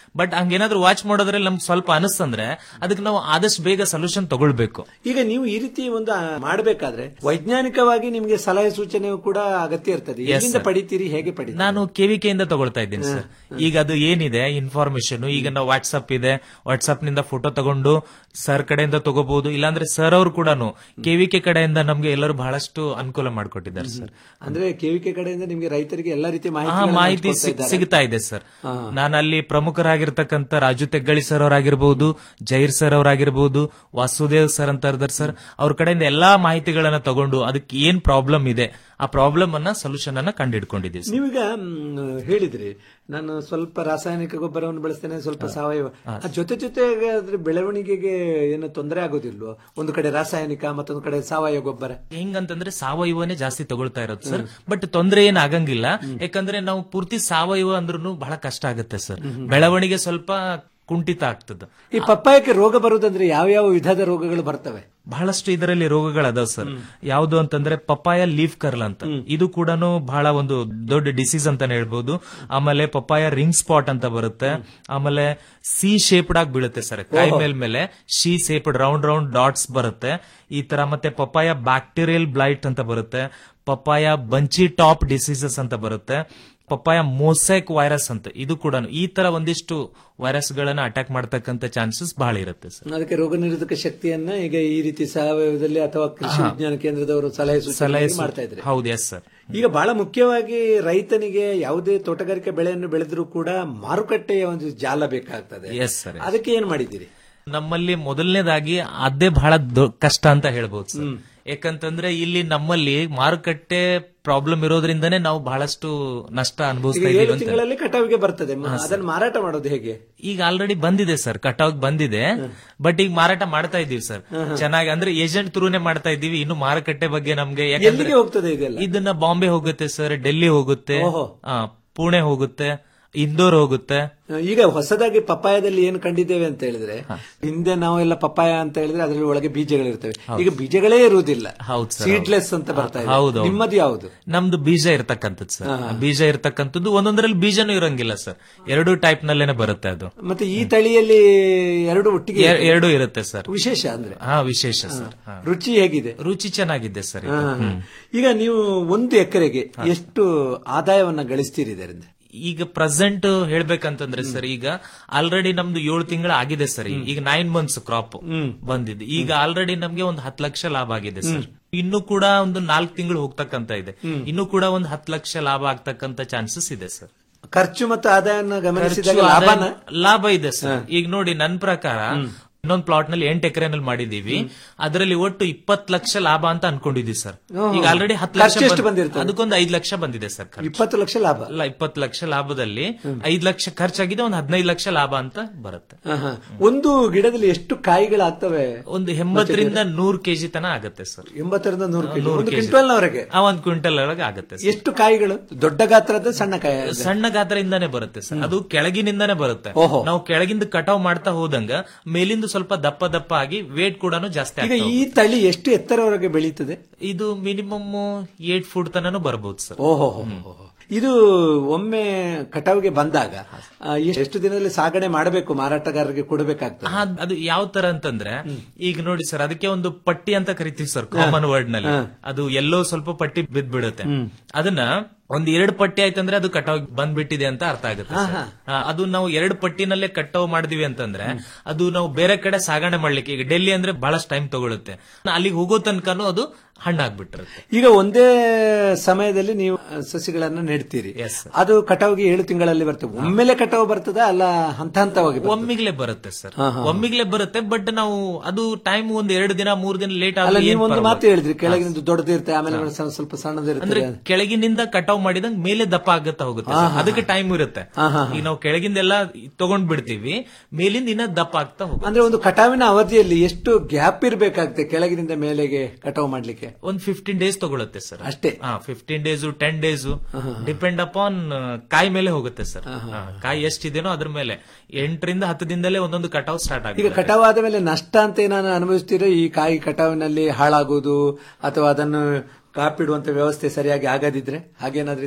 ಬಟ್ ಹಂಗೇನಾದ್ರೂ ವಾಚ್ ಮಾಡೋದ್ರಲ್ಲಿ ನಮ್ಗೆ ಸ್ವಲ್ಪ ಅನಿಸ್ತಂದ್ರೆ ಅದಕ್ಕೆ ನಾವು ಆದಷ್ಟು ಬೇಗ ಸೊಲ್ಯೂಷನ್ ತಗೊಳ್ಬೇಕು ಈಗ ನೀವು ಈ ರೀತಿ ಒಂದು ಆ, ಮಾಡಬೇಕಾದ್ರೆ ವೈಜ್ಞಾನಿಕವಾಗಿ ನಿಮಗೆ ಸಲಹೆ ಸೂಚನೆ ಕೂಡ ಅಗತ್ಯ ಇರ್ತದೆ Yes, ಎಲ್ಲಿಂದ sir. ಪಡಿತೀರಿ ಹೇಗೆ ಪಡಿತೀರಿ ನಾನು ಕೆವಿಕೆ ಇಂದ ತಗೊಳ್ತಾ ಇದ್ದೀನಿ ಸರ್ ಈಗ ಅದು ಏನಿದೆ ಇನ್ಫಾರ್ಮೇಶನ್ ಈಗ ನಾವು ವಾಟ್ಸ್ಆಪ್ ಇದೆ ವಾಟ್ಸ್ಆಪ್ ನಿಂದ ಫೋಟೋ ತಗೊಂಡು ಸರ್ ಕಡೆಯಿಂದ ತಗೋಬಹುದು ಇಲ್ಲಾಂದ್ರೆ ಸರ್ ಅವರು ಕೂಡ ಕೆವಿಕೆ ಕಡೆಯಿಂದ ನಮ್ಗೆ ಎಲ್ಲರೂ ಬಹಳಷ್ಟು ಅನುಕೂಲ ಮಾಡಿಕೊಟ್ಟಿದ್ದಾರೆ ಸರ್ ಅಂದ್ರೆ ಕೆವಿಕೆ ಕಡೆಯಿಂದ ನಿಮಗೆ ರೈತರಿಗೆ ಎಲ್ಲಾ ರೀತಿ ಆ ಮಾಹಿತಿ ಮಾಹಿತಿ ಸಿಗ್- ಸಿಗ್ತಾ ಇದೆ ಸರ್ ನಾನು ಅಲ್ಲಿ ಪ್ರಮುಖರಾಗಿರ್ತಕ್ಕಂಥ ರಾಜು ತೆಗ್ಗಳಿ ಸರ್ ಅವರಾಗಿರ್ಬಹುದು ಜೈರ್ ಸರ್ ಅವರಾಗಿರ್ಬಹುದು ವಾಸುದೇವ್ ಸರ್ ಅಂತ ಇರ್ತಾರೆ ಸರ್ ಅವ್ರ ಕಡೆಯಿಂದ ಎಲ್ಲಾ ಮಾಹಿತಿಗಳನ್ನ ತಗೊಂಡು ಅದಕ್ಕೆ ಏನ್ ಪ್ರಾಬ್ಲಮ್ ಇದೆ ಆ ಪ್ರಾಬ್ಲಮ್ ಅನ್ನ ಸೊಲ್ಯೂಷನ್ ಅನ್ನ ಕಂಡುಹಿಡ್ಕೊಂಡಿದ್ದೀವಿ ಸರ್ ನೀವೀಗ ಮ್, ಹೇಳಿದ್ರಿ ನಾನು ಸ್ವಲ್ಪ ರಾಸಾಯನಿಕ ಗೊಬ್ಬರವನ್ನು ಬಳಸ್ತೇನೆ ಸ್ವಲ್ಪ ಸಾವಯವ ಆ ಜೊತೆ ಜೊತೆಗೆ ಅದ್ರ ಬೆಳವಣಿಗೆಗೆ ಏನು ತೊಂದರೆ ಆಗೋದಿಲ್ವೋ ಒಂದು ಕಡೆ ರಾಸಾಯನಿಕ ಮತ್ತೊಂದು ಕಡೆ ಸಾವಯವ ಗೊಬ್ಬರ ಹೆಂಗಂತಂದ್ರೆ ಸಾವಯವನೇ ಜಾಸ್ತಿ ತಗೊಳ್ತಾ ಇರೋದು ಸರ್ ಬಟ್ ತೊಂದರೆ ಏನ್ ಆಗಂಗಿಲ್ಲ ಯಾಕಂದ್ರೆ ನಾವು ಪೂರ್ತಿ ಸಾವಯವ ಅಂದ್ರೂ ಬಹಳ ಕಷ್ಟ ಆಗುತ್ತೆ ಸರ್ ಬೆಳವಣಿಗೆ ಸ್ವಲ್ಪ ಕುಂಠಿತ ಆಗ್ತದೆ ಈ ಪಪ್ಪಾಯಕ್ಕೆ ರೋಗ ಬರುವುದಂದ್ರೆ ಯಾವ ಯಾವ ವಿಧದ ರೋಗಗಳು ಬರ್ತವೆ ಬಹಳಷ್ಟು ಇದರಲ್ಲಿ ರೋಗಗಳದಾವ ಸರ್ ಯಾವುದು ಅಂತಂದ್ರೆ ಪಪ್ಪಾಯ ಲೀಫ್ ಕರ್ಲ್ ಅಂತ ಇದು ಕೂಡ ಬಹಳ ಒಂದು ದೊಡ್ಡ ಡಿಸೀಸ್ ಅಂತಾನೆ ಹೇಳ್ಬೋದು ಆಮೇಲೆ ಪಪ್ಪಾಯ ರಿಂಗ್ ಸ್ಪಾಟ್ ಅಂತ ಬರುತ್ತೆ ಆಮೇಲೆ ಸಿ ಶೇಪ್ಡ್ ಆಗಿ ಬೀಳುತ್ತೆ ಸರ್ ಕಾಯಿ ಮೇಲ್ ಮೇಲೆ ಶಿ ಶೇಪ್ಡ್ ರೌಂಡ್ ರೌಂಡ್ ಡಾಟ್ಸ್ ಬರುತ್ತೆ ಈ ತರ ಮತ್ತೆ ಪಪ್ಪಾಯ ಬ್ಯಾಕ್ಟೀರಿಯಲ್ ಬ್ಲೈಟ್ ಅಂತ ಬರುತ್ತೆ ಪಪ್ಪಾಯ ಬಂಚಿ ಟಾಪ್ ಡಿಸೀಸಸ್ ಅಂತ ಬರುತ್ತೆ ಪಪ್ಪಾಯ ಮೋಸೈಕ್ ವೈರಸ್ ಅಂತ ಇದು ಕೂಡ ಈ ತರ ಒಂದಿಷ್ಟು ವೈರಸ್ ಗಳನ್ನ ಅಟ್ಯಾಕ್ ಮಾಡ್ತಕ್ಕಂತ ಚಾನ್ಸಸ್ ಬಹಳ ಇರುತ್ತೆ ಸರ್ ಅದಕ್ಕೆ ರೋಗ ನಿರೋಧಕ ಶಕ್ತಿಯನ್ನ ಈಗ ಈ ರೀತಿ ಸಾವಯವದಲ್ಲಿ ಅಥವಾ ಕೃಷಿ ಹಾ. ವಿಜ್ಞಾನ ಕೇಂದ್ರದವರು ಸಲಹೆ ಸಲಹೆ ಸೂಚನೆ ಸೂ- ಮಾಡ್ತಾ ಇದ್ರೆ ಹೌದು ಎಸ್ ಸರ್ ಈಗ ಬಹಳ ಮುಖ್ಯವಾಗಿ ರೈತನಿಗೆ ಯಾವುದೇ ತೋಟಗಾರಿಕೆ ಬೆಳೆಯನ್ನು ಬೆಳೆದ್ರೂ ಕೂಡ ಮಾರುಕಟ್ಟೆಯ ಒಂದು ಜಾಲ ಬೇಕಾಗ್ತದೆ ಎಸ್ ಸರ್ ಅದಕ್ಕೆ ಏನ್ ಮಾಡಿದ್ದೀರಿ ನಮ್ಮಲ್ಲಿ ಮೊದಲನೇದಾಗಿ ಅದೇ ಬಹಳ ದೊ- ಕಷ್ಟ ಅಂತ ಹೇಳ್ಬೋದು ಸರ್ ಯಾಕಂತಂದ್ರೆ ಇಲ್ಲಿ ನಮ್ಮಲ್ಲಿ ಮಾರುಕಟ್ಟೆ ಪ್ರಾಬ್ಲಮ್ ಇರೋದ್ರಿಂದನೇ ನಾವು ಬಹಳಷ್ಟು ನಷ್ಟ ಈಗ ಅನುಭವಿಸ್ತಾ ಏಳು ಇದೀವಿ ಅಂತ ತಿಂಗಳಲ್ಲಿ ಕಟಾವಿಗೆ ಬರ್ತದೆ ಅದನ್ನು ಮಾರಾಟ ಮಾಡೋದು ಹೇಗೆ ಈಗ ಆಲ್ರೆಡಿ ಬಂದಿದೆ ಸರ್ ಕಟಾವ್ ಬಂದಿದೆ ಬಟ್ ಈಗ ಮಾರಾಟ ಮಾಡ್ತಾ ಇದೀವಿ ಸರ್ ಚೆನ್ನಾಗಿ ಅಂದ್ರೆ ಏಜೆಂಟ್ ಥ್ರೂನೇ ಮಾಡ್ತಾ ಇದೀವಿ ಇನ್ನು ಮಾರುಕಟ್ಟೆ ಬಗ್ಗೆ ನಮ್ಗೆ ಯಾಕಂದ್ರೆ ಎಲ್ಲಿಗೆ ಹೋಗ್ತದೆ ಇದೆಲ್ಲ ಇದನ್ನ ಬಾಂಬೆ ಹೋಗುತ್ತೆ ಸರ್ ಡೆಲ್ಲಿ ಹೋಗುತ್ತೆ ಓಹೋ. ಆ, ಪುಣೆ ಹೋಗುತ್ತೆ ಇಂದೋರ್ ಹೋಗುತ್ತೆ ಈಗ ಹೊಸದಾಗಿ ಪಪ್ಪಾಯದಲ್ಲಿ ಏನು ಕಂಡಿದ್ದೇವೆ ಅಂತ ಹೇಳಿದ್ರೆ ಹಿಂದೆ ನಾವೆಲ್ಲ ಪಪ್ಪಾಯ ಅಂತ ಹೇಳಿದ್ರೆ ಅದರಲ್ಲಿ ಒಳಗೆ ಬೀಜಗಳಿರ್ತವೆ ಈಗ ಬೀಜಗಳೇ ಇರುವುದಿಲ್ಲ ಹೌದು ಸರ್ ಸೀಡ್ಲೆಸ್ ಅಂತ ಬರ್ತಾ ಇದೆ ಹೌದು ನಿಮ್ಮದು ಯಾವುದು ನಮ್ದು ಬೀಜ ಇರ್ತಕ್ಕಂಥದ್ದು ಸರ್ ಬೀಜ ಇರ್ತಕ್ಕಂಥದ್ದು ಒಂದೊಂದರಲ್ಲಿ ಬೀಜನೂ ಇರಂಗಿಲ್ಲ ಸರ್ ಎರಡು ಟೈಪ್ ನಲ್ಲೇನೆ ಬರುತ್ತೆ ಅದು ಮತ್ತೆ ಈ ತಳಿಯಲ್ಲಿ ಎರಡು ಒಟ್ಟಿಗೆ ಎ- ಎರಡು ಇರುತ್ತೆ ಸರ್ ವಿಶೇಷ ಅಂದ್ರೆ ಹಾ ವಿಶೇಷ ಸರ್ ಹಾ. ರುಚಿ ಹೇಗಿದೆ ರುಚಿ ಚೆನ್ನಾಗಿದೆ ಸರ್ ಇದು. ಹಾ, ಹಾ. ಹ್ಮ್. ಈಗ ನೀವು ಒಂದು ಎಕರೆಗೆ ಎಷ್ಟು ಆದಾಯವನ್ನ ಗಳಿಸ್ತೀರಿ ಇದರಿಂದ ಈಗ ಪ್ರೆಸೆಂಟ್ ಹೇಳ್ಬೇಕಂತಂದ್ರೆ ಸರ್ ಈಗ ಆಲ್ರೆಡಿ ನಮ್ದು ಏಳು ತಿಂಗಳು ಆಗಿದೆ ಸರ್ ಈಗ ನೈನ್ ಮಂತ್ಸ್ ಕ್ರಾಪ್ ಬಂದಿದೆ ಈಗ ಆಲ್ರೆಡಿ ನಮ್ಗೆ ಒಂದು ಹತ್ತು ಲಕ್ಷ ಲಾಭ ಆಗಿದೆ ಸರ್ ಇನ್ನು ಕೂಡ ಒಂದು ನಾಲ್ಕು ತಿಂಗಳು ಹೋಗ್ತಕ್ಕಂತ ಇದೆ ಇನ್ನು ಕೂಡ ಒಂದು ಹತ್ತು ಲಕ್ಷ ಲಾಭ ಆಗ್ತಕ್ಕಂತ ಚಾನ್ಸಸ್ ಇದೆ ಸರ್ ಖರ್ಚು ಮತ್ತು ಆದಾಯವನ್ನು ಗಮನಿಸಿದಾಗ ಖರ್ಚು ಲಾಭನ ಆದಾಯ- ಲಾಭ ಇದೆ ಸರ್ ಈಗ ನೋಡಿ ನನ್ ಪ್ರಕಾರ ಇನ್ನೊಂದು ಪ್ಲಾಟ್ ನಲ್ಲಿ ಎಂಟು ಎಕರೆನಲ್ಲಿ ಮಾಡಿದೀವಿ ಅದರಲ್ಲಿ ಒಟ್ಟು ಇಪ್ಪತ್ತು ಲಕ್ಷ ಲಾಭ ಅಂತ ಅನ್ಕೊಂಡಿದೀವಿ ಸರ್ ಓಹೋ. ಈಗ ಆಲ್ರೆಡಿ ಹತ್ತು ಲಕ್ಷ ಖರ್ಚು ಎಷ್ಟು ಬಂದ್- ಬಂದಿರ್ತದೆ? ಅದಕ್ಕೊಂದು ಐದು ಲಕ್ಷ ಬಂದಿದೆ ಸರ್ ಖರ್ಚು. ಇಪ್ಪತ್ತು ಲಕ್ಷ ಲಾಭ ಅಲ್ಲ ಇಪ್ಪತ್ತು ಲಕ್ಷ ಲಾಭದಲ್ಲಿ ಐದು ಲಕ್ಷ ಖರ್ಚಾಗಿದೆ ಒಂದು ಹದಿನೈದು ಲಕ್ಷ ಲಾಭ ಅಂತ ಬರುತ್ತೆ ಹಾ, ಹಾ. ಒಂದು ಗಿಡದಲ್ಲಿ ಎಷ್ಟು ಕಾಯಿಗಳಾಗ್ತವೆ ಒಂದು ಎಂಬತ್ತರಿಂದ ನೂರು ಕೆಜಿ ತನ ಆಗುತ್ತೆ ಸರ್ ಎಂಬತ್ತರಿಂದ ನೂರು ಕೆಜಿ ನೂರು ಒಂದು ಕೆಜಿ. ಕ್ವಿಂಟಲ್ನವರೆಗೆ ಆ ಒಂದು ಕ್ವಿಂಟಲ್ ಒಳಗೆ ಆಗುತ್ತೆ ಸರ್. ಎಷ್ಟು ಕಾಯಿಗಳು ದೊಡ್ಡ ಗಾತ್ರದ ಸಣ್ಣ ಕಾಯಿ ಸಣ್ಣ ಗಾತ್ರದಿಂದಾನೇ ಬರುತ್ತೆ ಸರ್ ಅದು ಕೆಳಗಿನಿಂದಾನೇ ಬರುತ್ತೆ ಓಹೋ. ನಾವು ಕೆಳಗಿಂದ ಕಟಾವ್ ಮಾಡ್ತಾ ಹೋದಂಗ ಮೇಲಿಂದ ಸ್ವಲ್ಪ ದಪ್ಪ ದಪ್ಪ ಆಗಿ ವೇಟ್ ಕೂಡ ಜಾಸ್ತಿ ಈಗ ಆಗ್ತಾ ಈ ತಳಿ ಎಷ್ಟು ಎತ್ತರವರೆಗೆ ಬೆಳೀತದೆ ಇದು ಮಿನಿಮಮ್ ಏಟ್ ಫುಟ್ ತನನು ಬರಬಹುದು ಸರ್ ಓಹೋ ಇದು ಒಮ್ಮೆ ಕಟಾವಿಗೆ ಬಂದಾಗ ಆ, ಎಷ್ಟು ದಿನದಲ್ಲಿ ಸಾಗಣೆ ಮಾಡಬೇಕು ಮಾರಾಟಗಾರರಿಗೆ ಕೊಡಬೇಕಾಗ್ತದೆ ಹಾ, ಅದು ಯಾವ ತರ ಅಂತಂದ್ರೆ ಈಗ ನೋಡಿ ಸರ್ ಅದಕ್ಕೆ ಒಂದು ಪಟ್ಟಿ ಅಂತ ಕರಿತೀವಿ ಸರ್ ಕಾಮನ್ ವರ್ಡ್ ನಲ್ಲಿ ಅದು ಎಲ್ಲೋ ಸ್ವಲ್ಪ ಪಟ್ಟಿ ಬಿದ್ ಬಿಡುತ್ತೆ ಅದನ್ನ ಒಂದ್ ಎರಡು ಪಟ್ಟಿ ಆಯ್ತಂದ್ರೆ ಅದು ಕಟಾವ್ ಬಂದ್ಬಿಟ್ಟಿದೆ ಅಂತ ಅರ್ಥ ಆಗುತ್ತೆ ಸರ್. ಹಾ, ಅದು ನಾವು ಎರಡು ಪಟ್ಟಿನಲ್ಲೇ ಕಟಾವ್ ಮಾಡಿದ್ವಿ ಅಂತಂದ್ರೆ ಅದು ನಾವು ಬೇರೆ ಕಡೆ ಸಾಗಣೆ ಮಾಡ್ಲಿಕ್ಕೆ ಈಗ ಡೆಲ್ಲಿ ಅಂದ್ರೆ ಬಹಳಷ್ಟು ಟೈಮ್ ತಗೊಳುತ್ತೆ ಅಲ್ಲಿಗೆ ಹೋಗೋ ತನಕನೂ ಅದು ಹಣ್ಣಾಗ್ಬಿಟ್ಟಿರುತ್ತೆ ಈಗ ಒಂದೇ ಸಮಯದಲ್ಲಿ ನೀವು ಸಸಿಗಳನ್ನ ನೆಡ್ತೀರಿ Yes, sir. ಅದು ಕಟಾವಿಗೆ ಏಳು ತಿಂಗಳಲ್ಲಿ ಬರ್ತದೆ ಒಮ್ಮೆಲೆ ಕಟಾವು ಬರ್ತದ ಅಲ್ಲ ಹಂತ ಹಂತವಾಗಿ ಬರ್ತದಾ? ಒಮ್ಮಿಗ್ಲೇ ಬರುತ್ತೆ ಸರ್ ಹಾ, ಹಾ. ಒಮ್ಮಿಗ್ಲೇ ಬರುತ್ತೆ ಬಟ್ ನಾವು ಅದು ಟೈಮ್ ಒಂದ್ ಎರಡು ದಿನ ಮೂರ್ ದಿನ ಲೇಟ್ ಅಲ್ಲ ಆದ್ರೆ ನೀವು ಏನ್ ಒಂದು ಪರವಾಗಿಲ್ಲ. ಮಾತು ಹೇಳಿದ್ರಿ ಕೆಳಗಿನ ದೊಡ್ಡದಿರುತ್ತೆ ಆಮೇಲೆ ಸ್ವಲ್ಪ- ಸ್ವಲ್ಪ ಅಂದ್ರೆ ಸಣ್ಣದಿರುತ್ತೆ ಕೆಳಗಿನಿಂದ ಕಟಾವ್ ಮಾಡಿದಂಗ್ ಮೇಲೆ ದಪ್ಪ ಆಗತ್ತಾ ಹೋಗುತ್ತೆ ಹಾ, ಸರ್. ಹಾ. ಅದಕ್ಕೆ ಟೈಮ್ ಇರುತ್ತೆ ಹಾ, ಹಾ, ಈಗ ನಾವು ಕೆಳಗಿಂದೆಲ್ಲ ತಗೊಂಡ್ ಬಿಡ್ತೀವಿ ಮೇಲಿಂದ ಇನ್ನ ದಪ್ಪ ಆಗ್ತಾ ಹೋಗುತ್ತೆ ಅಂದ್ರೆ ಒಂದು ಕಟಾವಿನ ಅವಧಿಯಲ್ಲಿ ಎಷ್ಟು ಗ್ಯಾಪ್ ಇರಬೇಕಾಗುತ್ತೆ ಕೆಳಗಿನಿಂದ ಮೇಲೆಗೆ ಕಟಾವು ಮಾಡ್ಲಿಕ್ಕೆ ಒಂದ್ ಫಿಫ್ಟೀನ್ ಡೇಸ್ ತಗೊಳುತ್ತೆ ಸರ್ ಅಷ್ಟೇ ಹಾ fifteen days ten days depend upon ಕಾಯಿ ಮೇಲೆ ಹೋಗುತ್ತೆ ಸರ್ ಹಾ, ಕಾಯಿ ಎಷ್ಟಿದೆನೋ ಅದ್ರ ಮೇಲೆ ಎಂಟರಿಂದ ಹತ್ತು ದಿನದಲ್ಲೇ ಒಂದೊಂದು ಕಟಾವ್ ಸ್ಟಾರ್ಟ್ ಈಗ ಆಗುತ್ತೆ ಕಟಾವ್ ಆದ ಮೇಲೆ ನಷ್ಟ ಅಂತ ಏನಾದ್ರು ಅನುಭವಿಸ್ತೀರೋ ಈ ಕಾಯಿ ಕಟಾವಿನಲ್ಲಿ ಹಾಳಾಗುವುದು ಅಥವಾ ಅದನ್ನು ಕಾಪಿಡುವಂತ ವ್ಯವಸ್ಥೆ ಸರಿಯಾಗಿ ಆಗದಿದ್ರೆ ಹಾಗೇನಾದ್ರೂ ಇದೇನೆ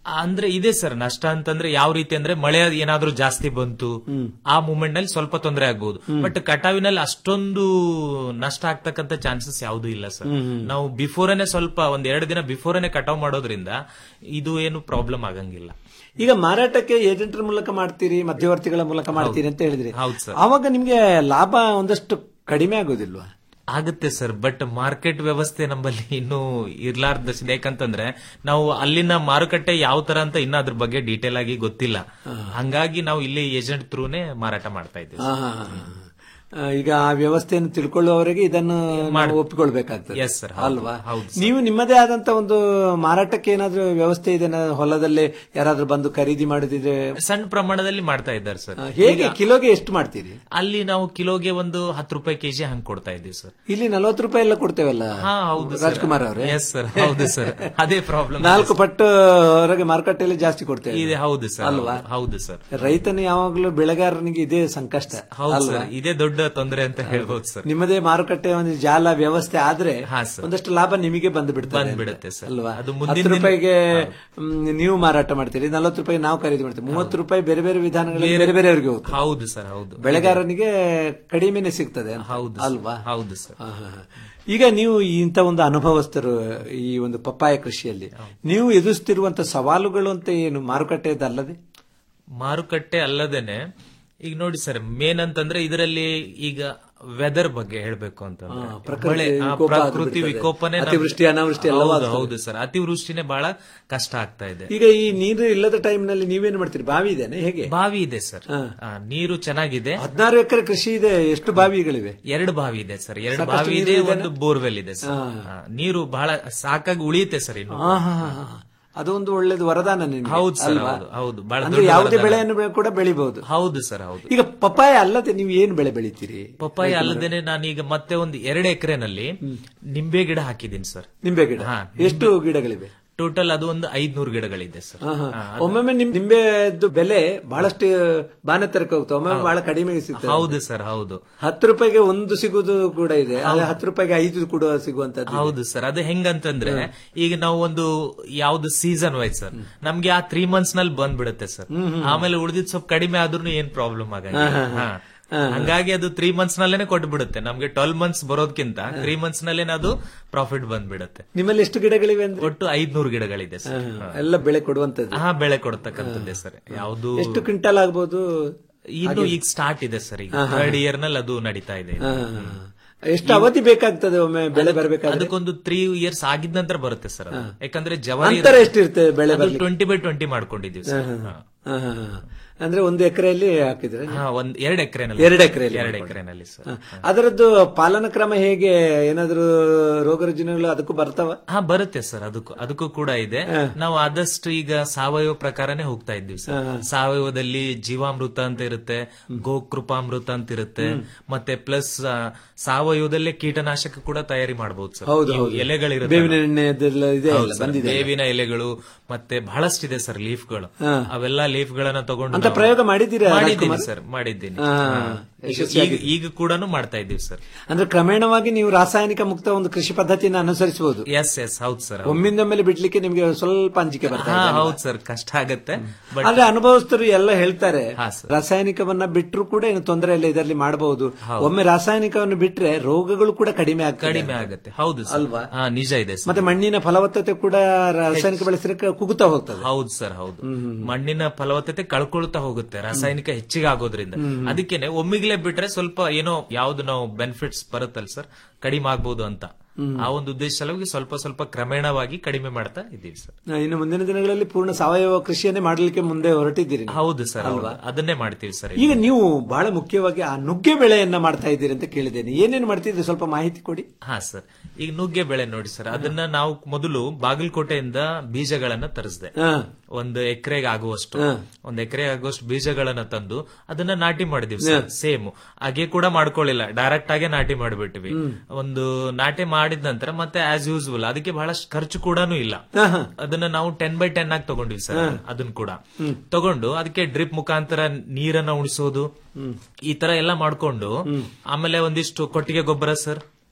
ಅಂದ್ರೆ ಇದೆ ಸರ್ ನಷ್ಟ ಅಂತಂದ್ರೆ ಯಾವ ರೀತಿ ಅಂದ್ರೆ ಮಳೆ ಏನಾದ್ರೂ ಜಾಸ್ತಿ ಬಂತು ಆ ಮೂಮೆಂಟ್ ನಲ್ಲಿ ಸ್ವಲ್ಪ ತೊಂದರೆ ಆಗ್ಬಹುದು ಬಟ್ ಕಟಾವಿನಲ್ಲಿ ಅಷ್ಟೊಂದು ನಷ್ಟ ಆಗ್ತಕ್ಕಂತ ಚಾನ್ಸಸ್ ಯಾವ್ದು ಇಲ್ಲ ಸರ್ ನಾವು ಬಿಫೋರನೆ ಸ್ವಲ್ಪ ಒಂದ್ ಎರಡು ದಿನ ಬಿಫೋರನೆ ಕಟಾವ್ ಮಾಡೋದ್ರಿಂದ ಇದು ಏನು ಪ್ರಾಬ್ಲಮ್ ಆಗಂಗಿಲ್ಲ ಈಗ ಮಾರಾಟಕ್ಕೆ ಏಜೆಂಟರ ಮೂಲಕ ಮಾಡ್ತೀರಿ ಮಧ್ಯವರ್ತಿಗಳ ಮೂಲಕ ಮಾಡ್ತೀರಿ ಅಂತ ಹೇಳಿದ್ರಿ ಹೌದು ಸರ್ ಅವಾಗ ನಿಮ್ಗೆ ಲಾಭ ಒಂದಷ್ಟು ಕಡಿಮೆ ಆಗೋದಿಲ್ವಾ ಆಗುತ್ತೆ ಸರ್ ಬಟ್ ಮಾರ್ಕೆಟ್ ವ್ಯವಸ್ಥೆ ನಮ್ಮಲ್ಲಿ ಇನ್ನೂ ಇರ್ಲಾರ್ದ ಯಾಕಂತಂದ್ರೆ ನಾವು ಅಲ್ಲಿನ ಮಾರುಕಟ್ಟೆ ಯಾವ ತರ ಅಂತ ಇನ್ನ ಅದ್ರ ಬಗ್ಗೆ ಡೀಟೇಲ್ ಆಗಿ ಗೊತ್ತಿಲ್ಲ ಹಂಗಾಗಿ ನಾವು ಇಲ್ಲಿ ಏಜೆಂಟ್ ಥ್ರೂನೇ ಮಾರಾಟ ಮಾಡ್ತಾ ಇದ್ದೀವಿ ಆ, ಹಾ, ಹಾ, ಹಾ. ಆ, ಈಗ ಆ ವ್ಯವಸ್ಥೆಯನ್ನು ತಿಳ್ಕೊಳ್ಳುವವರೆಗೆ ಇದನ್ನು ನಾವು ಒಪ್ಪಿಕೊಳ್ಬೇಕಾಗ್ತದೆ Yes, sir. ಹೌದು. ಅಲ್ವಾ ಹೌದು, ನೀವು ನಿಮ್ಮದೇ ಆದಂತ ಒಂದು ಮಾರಾಟಕ್ಕೆ ಏನಾದ್ರೂ ವ್ಯವಸ್ಥೆ ಇದೆ ಹೊಲದಲ್ಲೇ ಯಾರಾದ್ರೂ ಬಂದು ಖರೀದಿ ಮಾಡುದಿದ್ರೆ ಸಣ್ಣ ಪ್ರಮಾಣದಲ್ಲಿ ಮಾಡ್ತಾ ಇದ್ದಾರೆ ಸರ್ ಆ, ಹೇಗೆ ಕಿಲೋಗೆ ಎಷ್ಟು ಮಾಡ್ತೀರಿ ಅಲ್ಲಿ ನಾವು ಕಿಲೋಗೆ ಒಂದು ಹತ್ತು ರೂಪಾಯಿ ಕೆಜಿ ಹಂಗ್ ಕೊಡ್ತಾ ಇದ್ದೀವಿ ಸರ್ ಇಲ್ಲಿ ನಲವತ್ತು ರೂಪಾಯಿ ಎಲ್ಲ ಕೊಡ್ತೇವಲ್ಲ ಹಾ ಹೌದು ರಾಜ್ಕುಮಾರ್ ಅವರೇ ಎಸ್ ಸರ್ ಹೌದು ಸರ್ ಅದೇ ಪ್ರಾಬ್ಲಮ್ ನಾಲ್ಕು ಪಟ್ಟು ಹೊರಗೆ ಮಾರುಕಟ್ಟೆಯಲ್ಲಿ ಜಾಸ್ತಿ ಕೊಡ್ತೇವೆ ಇದೆ ಹೌದು ಸರ್ ಅಲ್ವಾ ಹೌದು ಸರ್ ರೈತನ ಯಾವಾಗ್ಲೂ ಬೆಳೆಗಾರನಿಗೆ ಇದೇ ಸಂಕಷ್ಟ ಹೌದು ಅಲ್ವಾ? ಸರ್ ಇದೇ ದೊಡ್ಡ ತೊಂದರೆ ಅಂತ ಹೇಳ್ಬೋದು ಸರ್ ನಿಮ್ಮದೇ ಮಾರುಕಟ್ಟೆ ಒಂದು ಜಾಲ ವ್ಯವಸ್ಥೆ ಆದ್ರೆ ಹಾ, ಸರ್. ಒಂದಷ್ಟು ಲಾಭ ನಿಮಗೆ ಬಂದು ಬಿಡ್ತದೆ ಬಂದ್ಬಿಡುತ್ತೆ ಸರ್. ಅಲ್ವಾ ಅದು ಮುಂದಿನ ಹತ್ತು ದಿನ- ರೂಪಾಯಿಗೆ ಮ್, ನೀವು ಮಾರಾಟ ಮಾಡ್ತೀರಿ ನಲವತ್ತು ರೂಪಾಯಿ ನಾವು ಖರೀದಿ ಮಾಡ್ತೀವಿ ಮೂವತ್ತು ರೂಪಾಯಿ ಬೇರೆ ಬೇರೆ ವಿಧಾನಗಳಲ್ಲಿ ಬೇರೆ ಬೇರೆಯವರಿಗೆ ಹೋಗ್ತದೆ ಹೌದು ಸರ್ ಹೌದು ಬೆಳೆಗಾರನಿಗೆ ಕಡಿಮೆನೆ ಸಿಗ್ತದೆ ಅಂತ. ಹೌದು ಅಲ್ವಾ ಹೌದು ಸರ್ ಹಾ, ಹಾ, ಹಾ. ಈಗ ನೀವು ಇಂಥ ಒಂದು ಅನುಭವಸ್ಥರು ಈ ಒಂದು ಪಪ್ಪಾಯ ಕೃಷಿಯಲ್ಲಿ ನೀವು ಎದುರಿಸ್ತಿರುವಂತ ಸವಾಲುಗಳು ಅಂತ ಏನು ಮಾರುಕಟ್ಟೆದಲ್ಲದೆ ಮಾರುಕಟ್ಟೆ ಅಲ್ಲದೇನೆ ಈಗ ನೋಡಿ ಸರ್ ಮೇನ್ ಅಂತಂದ್ರೆ ಇದರಲ್ಲಿ ಈಗ ವೆದರ್ ಬಗ್ಗೆ ಹೇಳ್ಬೇಕು ಅಂತಂದ್ರೆ ಪ್ರಕೃತಿ ಮಳೆ ಆ, ವಿಕೋಪ ಪ್ರಕೃತಿ ಆಗ್ಬಿಡ್ತದೆ. ವಿಕೋಪನೆ ನಮ್ಗೆ- ಅತಿವೃಷ್ಟಿ, ಅನಾವೃಷ್ಟಿ ಎಲ್ಲವೂ ಹೌದು, ಆಗ್ತದೆ. ಹೌದು ಸರ್ ಅತಿವೃಷ್ಟಿನೇ ಬಹಳ ಕಷ್ಟ ಆಗ್ತಾ ಇದೆ ಈಗ ಈ ನೀರು ಇಲ್ಲದ ಟೈಮ್ ನಲ್ಲಿ ನೀವೇನು ಮಾಡ್ತೀರಿ ಬಾವಿ ಇದೇನೆ ಹೇಗೆ ಬಾವಿ ಇದೆ ಸರ್ ಆ, ನೀರು ಚೆನ್ನಾಗಿದೆ ಹದಿನಾರು ಎಕರೆ ಕೃಷಿ ಇದೆ ಎಷ್ಟು ಬಾವಿಗಳಿವೆ ಎರಡು ಬಾವಿ ಇದೆ ಸರ್ ಎರಡು ಸಾಕಷ್ಟು ಬಾವಿ ನೀರು ಇದೆ ಇದೆನಾ? ಒಂದು ಬೋರ್ವೆಲ್ ಇದೆ ಸರ್ ಆ, ನೀರು ಬಹಳ ಸಾಕಾಗಿ ಉಳಿಯುತ್ತೆ ಸರ್ ಇನ್ನು ಹಾ, ಹಾ, ಹಾ, ಹಾ. ಅದು ಒಂದು ಒಳ್ಳೇದು ವರದಾನ ನಿಮ್ಗೆ ಹೌದು ಸರ್ ಅಲ್ವಾ? ಹೌದು ಹೌದು ಬಹಳ ಅಂದ್ರೆ ದೊಡ್ಡ ಯಾವುದೇ ವರದಾನ. ಬೆಳೆಯನ್ನು ಬೆ- ಕೂಡ ಬೆಳಿಬಹುದು ಹೌದು ಸರ್ ಹೌದು ಈಗ ಪಪ್ಪಾಯ ಅಲ್ಲದೆ ನೀವು ಏನು ಬೆಳೆ ಬೆಳಿತೀರಿ ಪಪ್ಪಾಯ ಅಲ್ಲದೇನೆ ನಾನೀಗ ಮತ್ತೆ ಒಂದು ಎರಡು ಎಕರೆನಲ್ಲಿ ನಿಂಬೆ ಗಿಡ ಹಾಕಿದ್ದೀನಿ ಸರ್ ನಿಂಬೆ ಗಿಡ ಹಾ, ಎಷ್ಟು ಗಿಡಗಳಿವೆ ಟೋಟಲ್ ಅದು ಒಂದು ಐದ್ನೂರು ಗಿಡಗಳಿದೆ ಸರ್ ಹಾ, ಹಾ. ಹಾ, ಒಮ್ಮೊಮ್ಮೆ ನಿಮ್ ನಿಂಬೆದ್ದು ಬೆಲೆ ಬಹಳಷ್ಟು ಬಾನೆತ್ತರಕ್ಕೆ ಹೋಗುತ್ತೆ ಒಮ್ಮೊಮ್ಮೆ ಬಹಳ ಕಡಿಮೆ ಸಿಗ್ತದೆ ಹೌದು ಸರ್ ಹೌದು ಹತ್ತು ರೂಪಾಯಿಗೆ ಒಂದು ಸಿಗುವುದು ಕೂಡ ಇದೆ ಆದ್ರೆ ಹತ್ತು ರೂಪಾಯಿಗೆ ಐದು ಕೂಡ ಸಿಗುವಂತದ್ದು ಹೌದು ಸರ್ ಅದು ಹೆಂಗಂತಂದ್ರೆ ಈಗ ನಾವು ಒಂದು ಯಾವ್ದು ಸೀಸನ್ ವೈಸ್ ಸರ್ ನಮ್ಗೆ ಆ ತ್ರೀ ಮಂತ್ಸ್ ನಲ್ಲಿ ಬಂದ್ಬಿಡುತ್ತೆ ಸರ್ ಆಮೇಲೆ ಉಳಿದಿದ್ ಸ್ವಲ್ಪ ಕಡಿಮೆ ಆದ್ರೂ ಏನ್ ಪ್ರಾಬ್ಲಮ್ ಆಗಂಗಿಲ್ಲ ಹಾ. ಹಂಗಾಗಿ ಅದು ತ್ರೀ ಮಂತ್ಸ್ ನಲ್ಲೇನೆ ಕೊಟ್ಟು ಬಿಡುತ್ತೆ ನಮ್ಗೆ ಟ್ವೆಲ್ ಮಂತ್ಸ್ ಬರೋದಕ್ಕಿಂತ ತ್ರೀ ಮಂತ್ಸ್ ನಲ್ಲೇನೆ ಅದು ಪ್ರಾಫಿಟ್ ಬಂದ್ಬಿಡುತ್ತೆ ನಿಮ್ಮಲ್ಲಿ ಎಷ್ಟು ಗಿಡಗಳಿವೆ ಅಂದ್ರೆ ಒಟ್ಟು ಐದ್ನೂರು ಗಿಡಗಳಿದೆ ಸರ್ ಹಾ. ಎಲ್ಲ ಬೆಳೆ ಕೊಡುವಂತದ್ದು ಹಾ ಬೆಳೆ ಕೊಡ್ತಕ್ಕಂಥದ್ದೇ ಸರ್ ಯಾವ್ದು ಎಷ್ಟು ಕ್ವಿಂಟಲ್ ಆಗ್ಬೋದು ಇನ್ನು ಈಗ ಸ್ಟಾರ್ಟ್ ಇದೆ ಸರ್ ಈಗ ಥರ್ಡ್ ಇಯರ್ ನಲ್ಲಿ ಅದು ನಡೀತಾ ಇದೆ ಹಾ, ಹಾ, ಹಾ. ಎಷ್ಟು ಅವಧಿ ಬೇಕಾಗ್ತದೆ ಒಮ್ಮೆ ಬೆಳೆ ಬರಬೇಕಾದ್ರೆ ಅದಕ್ಕೊಂದು ತ್ರೀ ಇಯರ್ಸ್ ಆಗಿದ ನಂತರ ಬರುತ್ತೆ ಸರ್ ಅದು. ಯಾಕಂದ್ರೆ ಜವಾರಿ ಅಂತರ ಎಷ್ಟಿರುತ್ತೆ ಬೆಳೆ ಬರ್ಲಿಕ್ಕೆ? ಟ್ವೆಂಟಿ ಬೈ ಟ್ವೆಂಟಿ ಮಾಡ್ಕೊಂಡಿದೀವಿ ಸರ್ ಹಾ. ಹಾ, ಹಾ, ಹಾ. ಅಂದ್ರೆ ಒಂದು ಎಕರೆಯಲ್ಲಿ ಹಾಕಿದ್ರೆ ಹಾ ಒಂದ್ ಎರಡ್ ಎಕರೆನಲ್ಲಿ ಎರಡು ಎಕರೆಯಲ್ಲಿ ಎರಡ್ ಮಾಡ್ಕೊಂಡು. ಎಕರೆನಲ್ಲಿ ಸರ್ ಹಾ. ಅದರದ್ದು ಪಾಲನ ಕ್ರಮ ಹೇಗೆ ಏನಾದ್ರೂ ರೋಗ ರುಜಿನಗಳು ಅದಕ್ಕೂ ಬರ್ತಾವ ಹಾ ಬರುತ್ತೆ ಸರ್ ಅದಕ್ಕೂ ಅದಕ್ಕೂ ಕೂಡ ಇದೆ ನಾವು ಆದಷ್ಟು ಈಗ ಸಾವಯವ ಪ್ರಕಾರನೇ ಹೋಗ್ತಾ ಇದ್ದೀವಿ ಸರ್ ಸಾವಯವದಲ್ಲಿ ಜೀವಾಮೃತ ಅಂತ ಇರುತ್ತೆ ಗೋಕೃಪಾಮೃತ ಅಂತ ಇರುತ್ತೆ ಮತ್ತೆ ಪ್ಲಸ್ ಸಾವಯವದಲ್ಲೇ ಕೀಟನಾಶಕ ಕೂಡ ತಯಾರಿ ಮಾಡಬಹುದು ಸರ್ ಹೌದು, ಈ ಹೌದು. ಎಲೆಗಳಿರುತ್ತೆ ಬೇವಿನ ಎಣ್ಣೆದೆಲ್ಲ ಇದೆ ಹೌದು ಅಲ್ಲ, ಸರ್. ಬಂದಿದೆ ಅಲ್ಲ. ಬೇವಿನ ಎಲೆಗಳು ಮತ್ತೆ ಬಹಳಷ್ಟಿದೆ ಸರ್ ಲೀಫ್ಗಳು ಹಾ. ಅವೆಲ್ಲ ಲೀಫ್ಗಳನ್ನ ತಗೊಂಡು ಅಂತ ನಾವು- ಪ್ರಯೋಗ ಮಾಡಿದ್ದೀರಾ, ಮಾಡಿದ್ದೀನಿ ರಾಜ್ಕುಮಾರ್? ಸರ್ ಮಾಡಿದ್ದೀನಿ ಹಾ, ಹಾ. ಈಗ- ಯಶಸ್ವಿಯಾಗಿ- ಈಗ- ಈಗ ಕೂಡ ಮಾಡ್ತಾ ಇದ್ದೀವಿ ಸರ್ ಅಂದ್ರೆ ಕ್ರಮೇಣವಾಗಿ ನೀವು ರಾಸಾಯನಿಕ ಮುಕ್ತ ಒಂದು ಕೃಷಿ ಪದ್ಧತಿಯನ್ನು ಅನುಸರಿಸಬಹುದು ಎಸ್ ಎಸ್ ಹೌದು ಸರ್ ಒಮ್ಮಿಂದೊಮ್ಮೆಲೆ ಬಿಡ್ಲಿಕ್ಕೆ ನಿಮ್ಗೆ ಸ್ವಲ್ಪ ಅಂಜಿಕೆ ಬರ್ತಾ ಹಾ ಇದೆ ಅಲ್ವಾ? ಹೌದು ಸರ್ ಕಷ್ಟ ಆಗತ್ತೆ ಬಟ್ ಆದ್ರೆ ಅನುಭವಸ್ಥರು ಎಲ್ಲ ಹೇಳ್ತಾರೆ ಹಾ, ಸರ್. ರಾಸಾಯನಿಕವನ್ನ ಬಿಟ್ಟರು ಕೂಡ ಏನು ತೊಂದರೆ ಇಲ್ಲ ಇದರಲ್ಲಿ ಮಾಡಬಹುದು ಒಮ್ಮೆ ರಾಸಾಯನಿಕವನ್ನು ಬಿಟ್ರೆ ರೋಗಗಳು ಕೂಡ ಕಡಿಮೆ ಆಗ್ತದೆ ಕಡಿಮೆ ಆಗತ್ತೆ ಹೌದು ಸರ್. ಅಲ್ವಾ? ಹಾ ನಿಜ ಇದೆ ಸರ್ ಮತ್ತೆ ಮಣ್ಣಿನ ಫಲವತ್ತತೆ ಕೂಡ ರಾಸಾಯನಿಕ ಬಳಸಿದ್ರೆ ಕುಗುತ್ತಾ ಹೋಗ್ತದೆ ಹೌದು ಸರ್ ಹೌದು ಮಣ್ಣಿನ ಫಲವತ್ತತೆ ಕಳ್ಕೊಳ್ತಾ ಹೋಗುತ್ತೆ ರಾಸಾಯನಿಕ ಹೆಚ್ಚಿಗೆ ಆಗೋದ್ರಿಂದ ಅದಕ್ಕೇನೆ ಒಮ್ಮಿಗ್ಲೇ ಬಿಟ್ರೆ ಸ್ವಲ್ಪ ಏನೋ ಯಾವ್ದು ನಾವು ಬೆನಿಫಿಟ್ಸ್ ಬರುತ್ತಲ್ಲ ಸರ್ ಕಡಿಮೆ ಆಗ್ಬೋದು ಅಂತ ಆ ಒಂದು ಉದ್ದೇಶ ಸಲುವಾಗಿ ಸ್ವಲ್ಪ ಸ್ವಲ್ಪ ಕ್ರಮೇಣವಾಗಿ ಕಡಿಮೆ ಮಾಡ್ತಾ ಇದ್ದೀವಿ ಸರ್ ಆ, ಇನ್ನು ಮುಂದಿನ ದಿನಗಳಲ್ಲಿ ಪೂರ್ಣ ಸಾವಯವ ಕೃಷಿಯನ್ನೇ ಮಾಡಲಿಕ್ಕೆ ಮುಂದೆ ಹೊರಟಿದ್ದೀರಿ ನೀವು. ಹೌದು ಸರ್ ಹೌದು. ಅದನ್ನೇ ಮಾಡ್ತೀವಿ ಸರ್ ಈಗ ನೀವು ಬಹಳ ಮುಖ್ಯವಾಗಿ ಆ ನುಗ್ಗೆ ಬೆಳೆಯನ್ನ ಮಾಡ್ತಾ ಇದ್ದೀರಿ ಅಂತ ಕೇಳಿದ್ದೇನೆ ಏನೇನು ಮಾಡ್ತಿದ್ರಿ ಸ್ವಲ್ಪ ಮಾಹಿತಿ ಕೊಡಿ ಹಾ ಸರ್ ಈಗ ನುಗ್ಗೆ ಬೆಳೆ ನೋಡಿ ಸರ್ ಅದನ್ನ ನಾವು ಮೊದಲು ಬಾಗಲಕೋಟೆಯಿಂದ ಬೀಜಗಳನ್ನ ತರಿಸಿದೆ ಹಾ. ಒಂದು ಎಕರೆಗೆ ಆಗುವಷ್ಟು ಒಂದ್ ಎಕರೆ ಆಗುವಷ್ಟು ಬೀಜಗಳನ್ನ ತಂದು ಅದನ್ನ ನಾಟಿ ಮಾಡಿದ್ವಿ ಸರ್ ಸೇಮ್ ಹಾಗೆ ಕೂಡ ಮಾಡ್ಕೊಳ್ಳಿಲ್ಲ ಡೈರೆಕ್ಟ್ ಆಗೇ ನಾಟಿ ಮಾಡ್ಬಿಟ್ವಿ ಒಂದು ನಾಟಿ ಮಾಡಿದ ನಂತರ ಮತ್ತೆ ಆಸ್ ಯೂಸ್ಫುಲ್ ಅದಕ್ಕೆ ಬಹಳಷ್ಟು ಖರ್ಚು ಕೂಡ ಇಲ್ಲ ಅದನ್ನ ನಾವು ಟೆನ್ ಬೈ ಟೆನ್ ಆಗಿ ತಗೊಂಡ್ವಿ ಸರ್ ಅದನ್ನ ಕೂಡ ತಗೊಂಡು ಅದಕ್ಕೆ ಡ್ರಿಪ್ ಮುಖಾಂತರ ನೀರನ್ನ ಉಳಿಸೋದು ಈ ತರ ಎಲ್ಲ ಮಾಡ್ಕೊಂಡು ಆಮೇಲೆ ಒಂದಿಷ್ಟು ಕೊಟ್ಟಿಗೆ ಗೊಬ್ಬರ ಸರ್